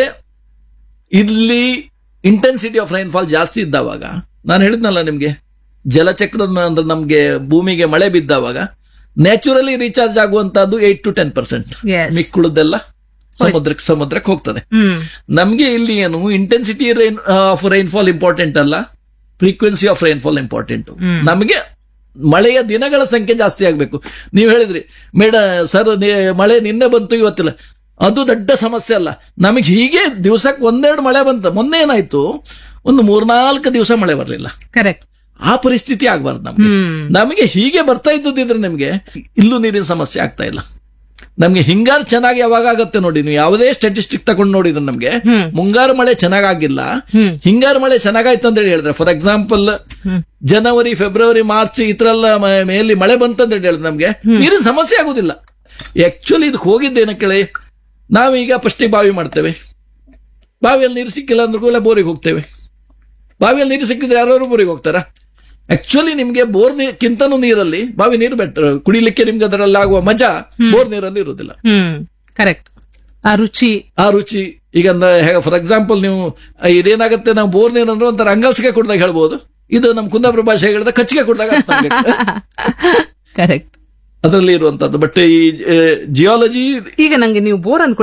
ಇಲ್ಲಿ ಇಂಟೆನ್ಸಿಟಿ ಆಫ್ ರೈನ್ಫಾಲ್ ಜಾಸ್ತಿ ಇದ್ದಾವಾಗ ನಾನು ಹೇಳಿದ್ನಲ್ಲ ನಿಮ್ಗೆ ಜಲಚಕ್ರದ ಮ- ಅಂದ್ರೆ ನಮ್ಗೆ ಭೂಮಿಗೆ ಮಳೆ ಬಿದ್ದಾವಾಗ ನ್ಯಾಚುರಲಿ ರೀಚಾರ್ಜ್ ಆಗುವಂತದ್ದು eight to ten percent Yes. ಮಿಕ್ಕುಳದೆಲ್ಲ ಸಮುದ್ರಕ್ಕೆ ಸಮುದ್ರಕ್ಕೆ ಹೋಗ್ತದೆ ಹ್ಮ್ ನಮ್ಗೆ ಇಲ್ಲಿ ಏನು intensity rain of rainfall important ಅಲ್ಲ ಫ್ರೀಕ್ವೆನ್ಸಿ ಆಫ್ ರೈನ್ಫಾಲ್ ಇಂಪಾರ್ಟೆಂಟ್ ನಮಗೆ ಮಳೆಯ ದಿನಗಳ ಸಂಖ್ಯೆ ಜಾಸ್ತಿ ಆಗ್ಬೇಕು ನೀವು ಹೇಳಿದ್ರಿ ಮೇಡ ಸರ್ ಮಳೆ ನಿನ್ನೆ ಬಂತು ಇವತ್ತಿಲ್ಲ ಅದು ದೊಡ್ಡ ಸಮಸ್ಯೆ ಅಲ್ಲ ನಮಗೆ ಹೀಗೆ ದಿವಸಕ್ಕೆ ಒಂದೆರಡು ಮಳೆ ಬಂತ ಮೊನ್ನೆ ಏನಾಯ್ತು ಒಂದು ಮೂರ್ನಾಲ್ಕು ದಿವಸ ಮಳೆ ಬರಲಿಲ್ಲ ಕರೆಕ್ಟ್ ಆ ಪರಿಸ್ಥಿತಿ ಆಗ್ಬಾರ್ದು ನಮ್ಗೆ ಹ್ಮ್ ನಮಗೆ ಹೀಗೆ ಬರ್ತಾ ಇದ್ದದಿದ್ರೆ ನಿಮ್ಗೆ ಇಲ್ಲೂ ನೀರಿನ ಸಮಸ್ಯೆ ಆಗ್ತಾ ಇಲ್ಲ ನಮ್ಗೆ ಹಿಂಗಾರು ಚೆನ್ನಾಗಿ ಯಾವಾಗ ಆಗತ್ತೆ ನೋಡಿ ನೀವು ಯಾವುದೇ ಸ್ಟಾಟಿಸ್ಟಿಕ್ ತಗೊಂಡು ನೋಡಿದ್ರೆ ನಮ್ಗೆ ಹ್ಮ್. ಮುಂಗಾರು ಮಳೆ ಚೆನ್ನಾಗಿಲ್ಲ ಹ್ಮ್. ಹಿಂಗಾರು ಮಳೆ ಚೆನ್ನಾಗಾಯ್ತು ಅಂತ ಹೇಳಿ ಹೇಳಿದ್ರೆ ಫಾರ್ ಎಕ್ಸಾಂಪಲ್ ಹ್ಮ್. ಜನವರಿ ಫೆಬ್ರವರಿ ಮಾರ್ಚ್ ಈ ತರ ಎಲ್ಲ ಮ- ಮೇಲೆ ಮಳೆ ಬಂತಂತ ಹೇಳಿ ಹೇಳಿದ್ರೆ ನಮ್ಗೆ ನೀರಿನ ಸಮಸ್ಯೆ ಆಗುದಿಲ್ಲ ಆಕ್ಚುಲಿ ಇದಕ್ಕೆ ಹೋಗಿದ್ದೇನೆ ಕೇಳಿ ನಾವೀಗ ಫಸ್ಟಿಗೆ ಬಾವಿ ಮಾಡ್ತೇವೆ ಬಾವಿಯಲ್ಲಿ ನೀರು ಸಿಕ್ಕಿಲ್ಲ ಅಂದ್ರೂ ಕೂಡ ಬೋರಿಗೆ ಹೋಗ್ತೇವೆ ಬಾವಿಯಲ್ಲಿ ನೀರು ಸಿಕ್ಕಿದ್ರೆ ಯಾರು ಬೋರಿಗೆ ಹೋಗ್ತಾರ ಆಕ್ಚುಲಿ ನಿಮ್ಗೆ ಬೋರ್ ನೀರ್ಕಿಂತನೂ ನೀರಲ್ಲಿ ಬಾವಿ ನೀರು ಬೆಟರ್ ಕುಡಿಲಿಕ್ಕೆ ನಿಮ್ಗೆ ಅದರಲ್ಲಿ ಆಗುವ ಮಜಾ ಬೋರ್ ನೀರಲ್ಲಿ ಇರುವುದಿಲ್ಲ ಹ್ಮ್ ಕರೆಕ್ಟ್ ಆ ರುಚಿ ಆ ರುಚಿ ಈಗ ಫಾರ್ ಎಕ್ಸಾಂಪಲ್ ನೀವು ಆ, ಇದೇನಾಗುತ್ತೆ ನಾವು ಬೋರ್ ನೀರು ಅಂದ್ರೆ ಒಂಥರ ಅಂಗಲ್ಸಿಗೆ ಕುಡ್ದಾಗ ಹೇಳ್ಬೋದು ಇದು ನಮ್ಮ ಕುಂದಾಪುರ ಭಾಷೆ ಹೇಳಿದ ಕಚ್ಚಿಗೆ ಕುಡ್ದಾಗ ಅರ್ಥ ಆಗ್ಬೇಕು. ಕರೆಕ್ಟ್ ಅದರಲ್ಲಿ ಇರುವಂತದ್ದು ಬಟ್ ಈ ಜಿಯಾಲಜಿ ಈಗ ನಂಗೆ ನೀವು ಬೋರ್ ಅಂದ್ಕೊಳ್ಳಿ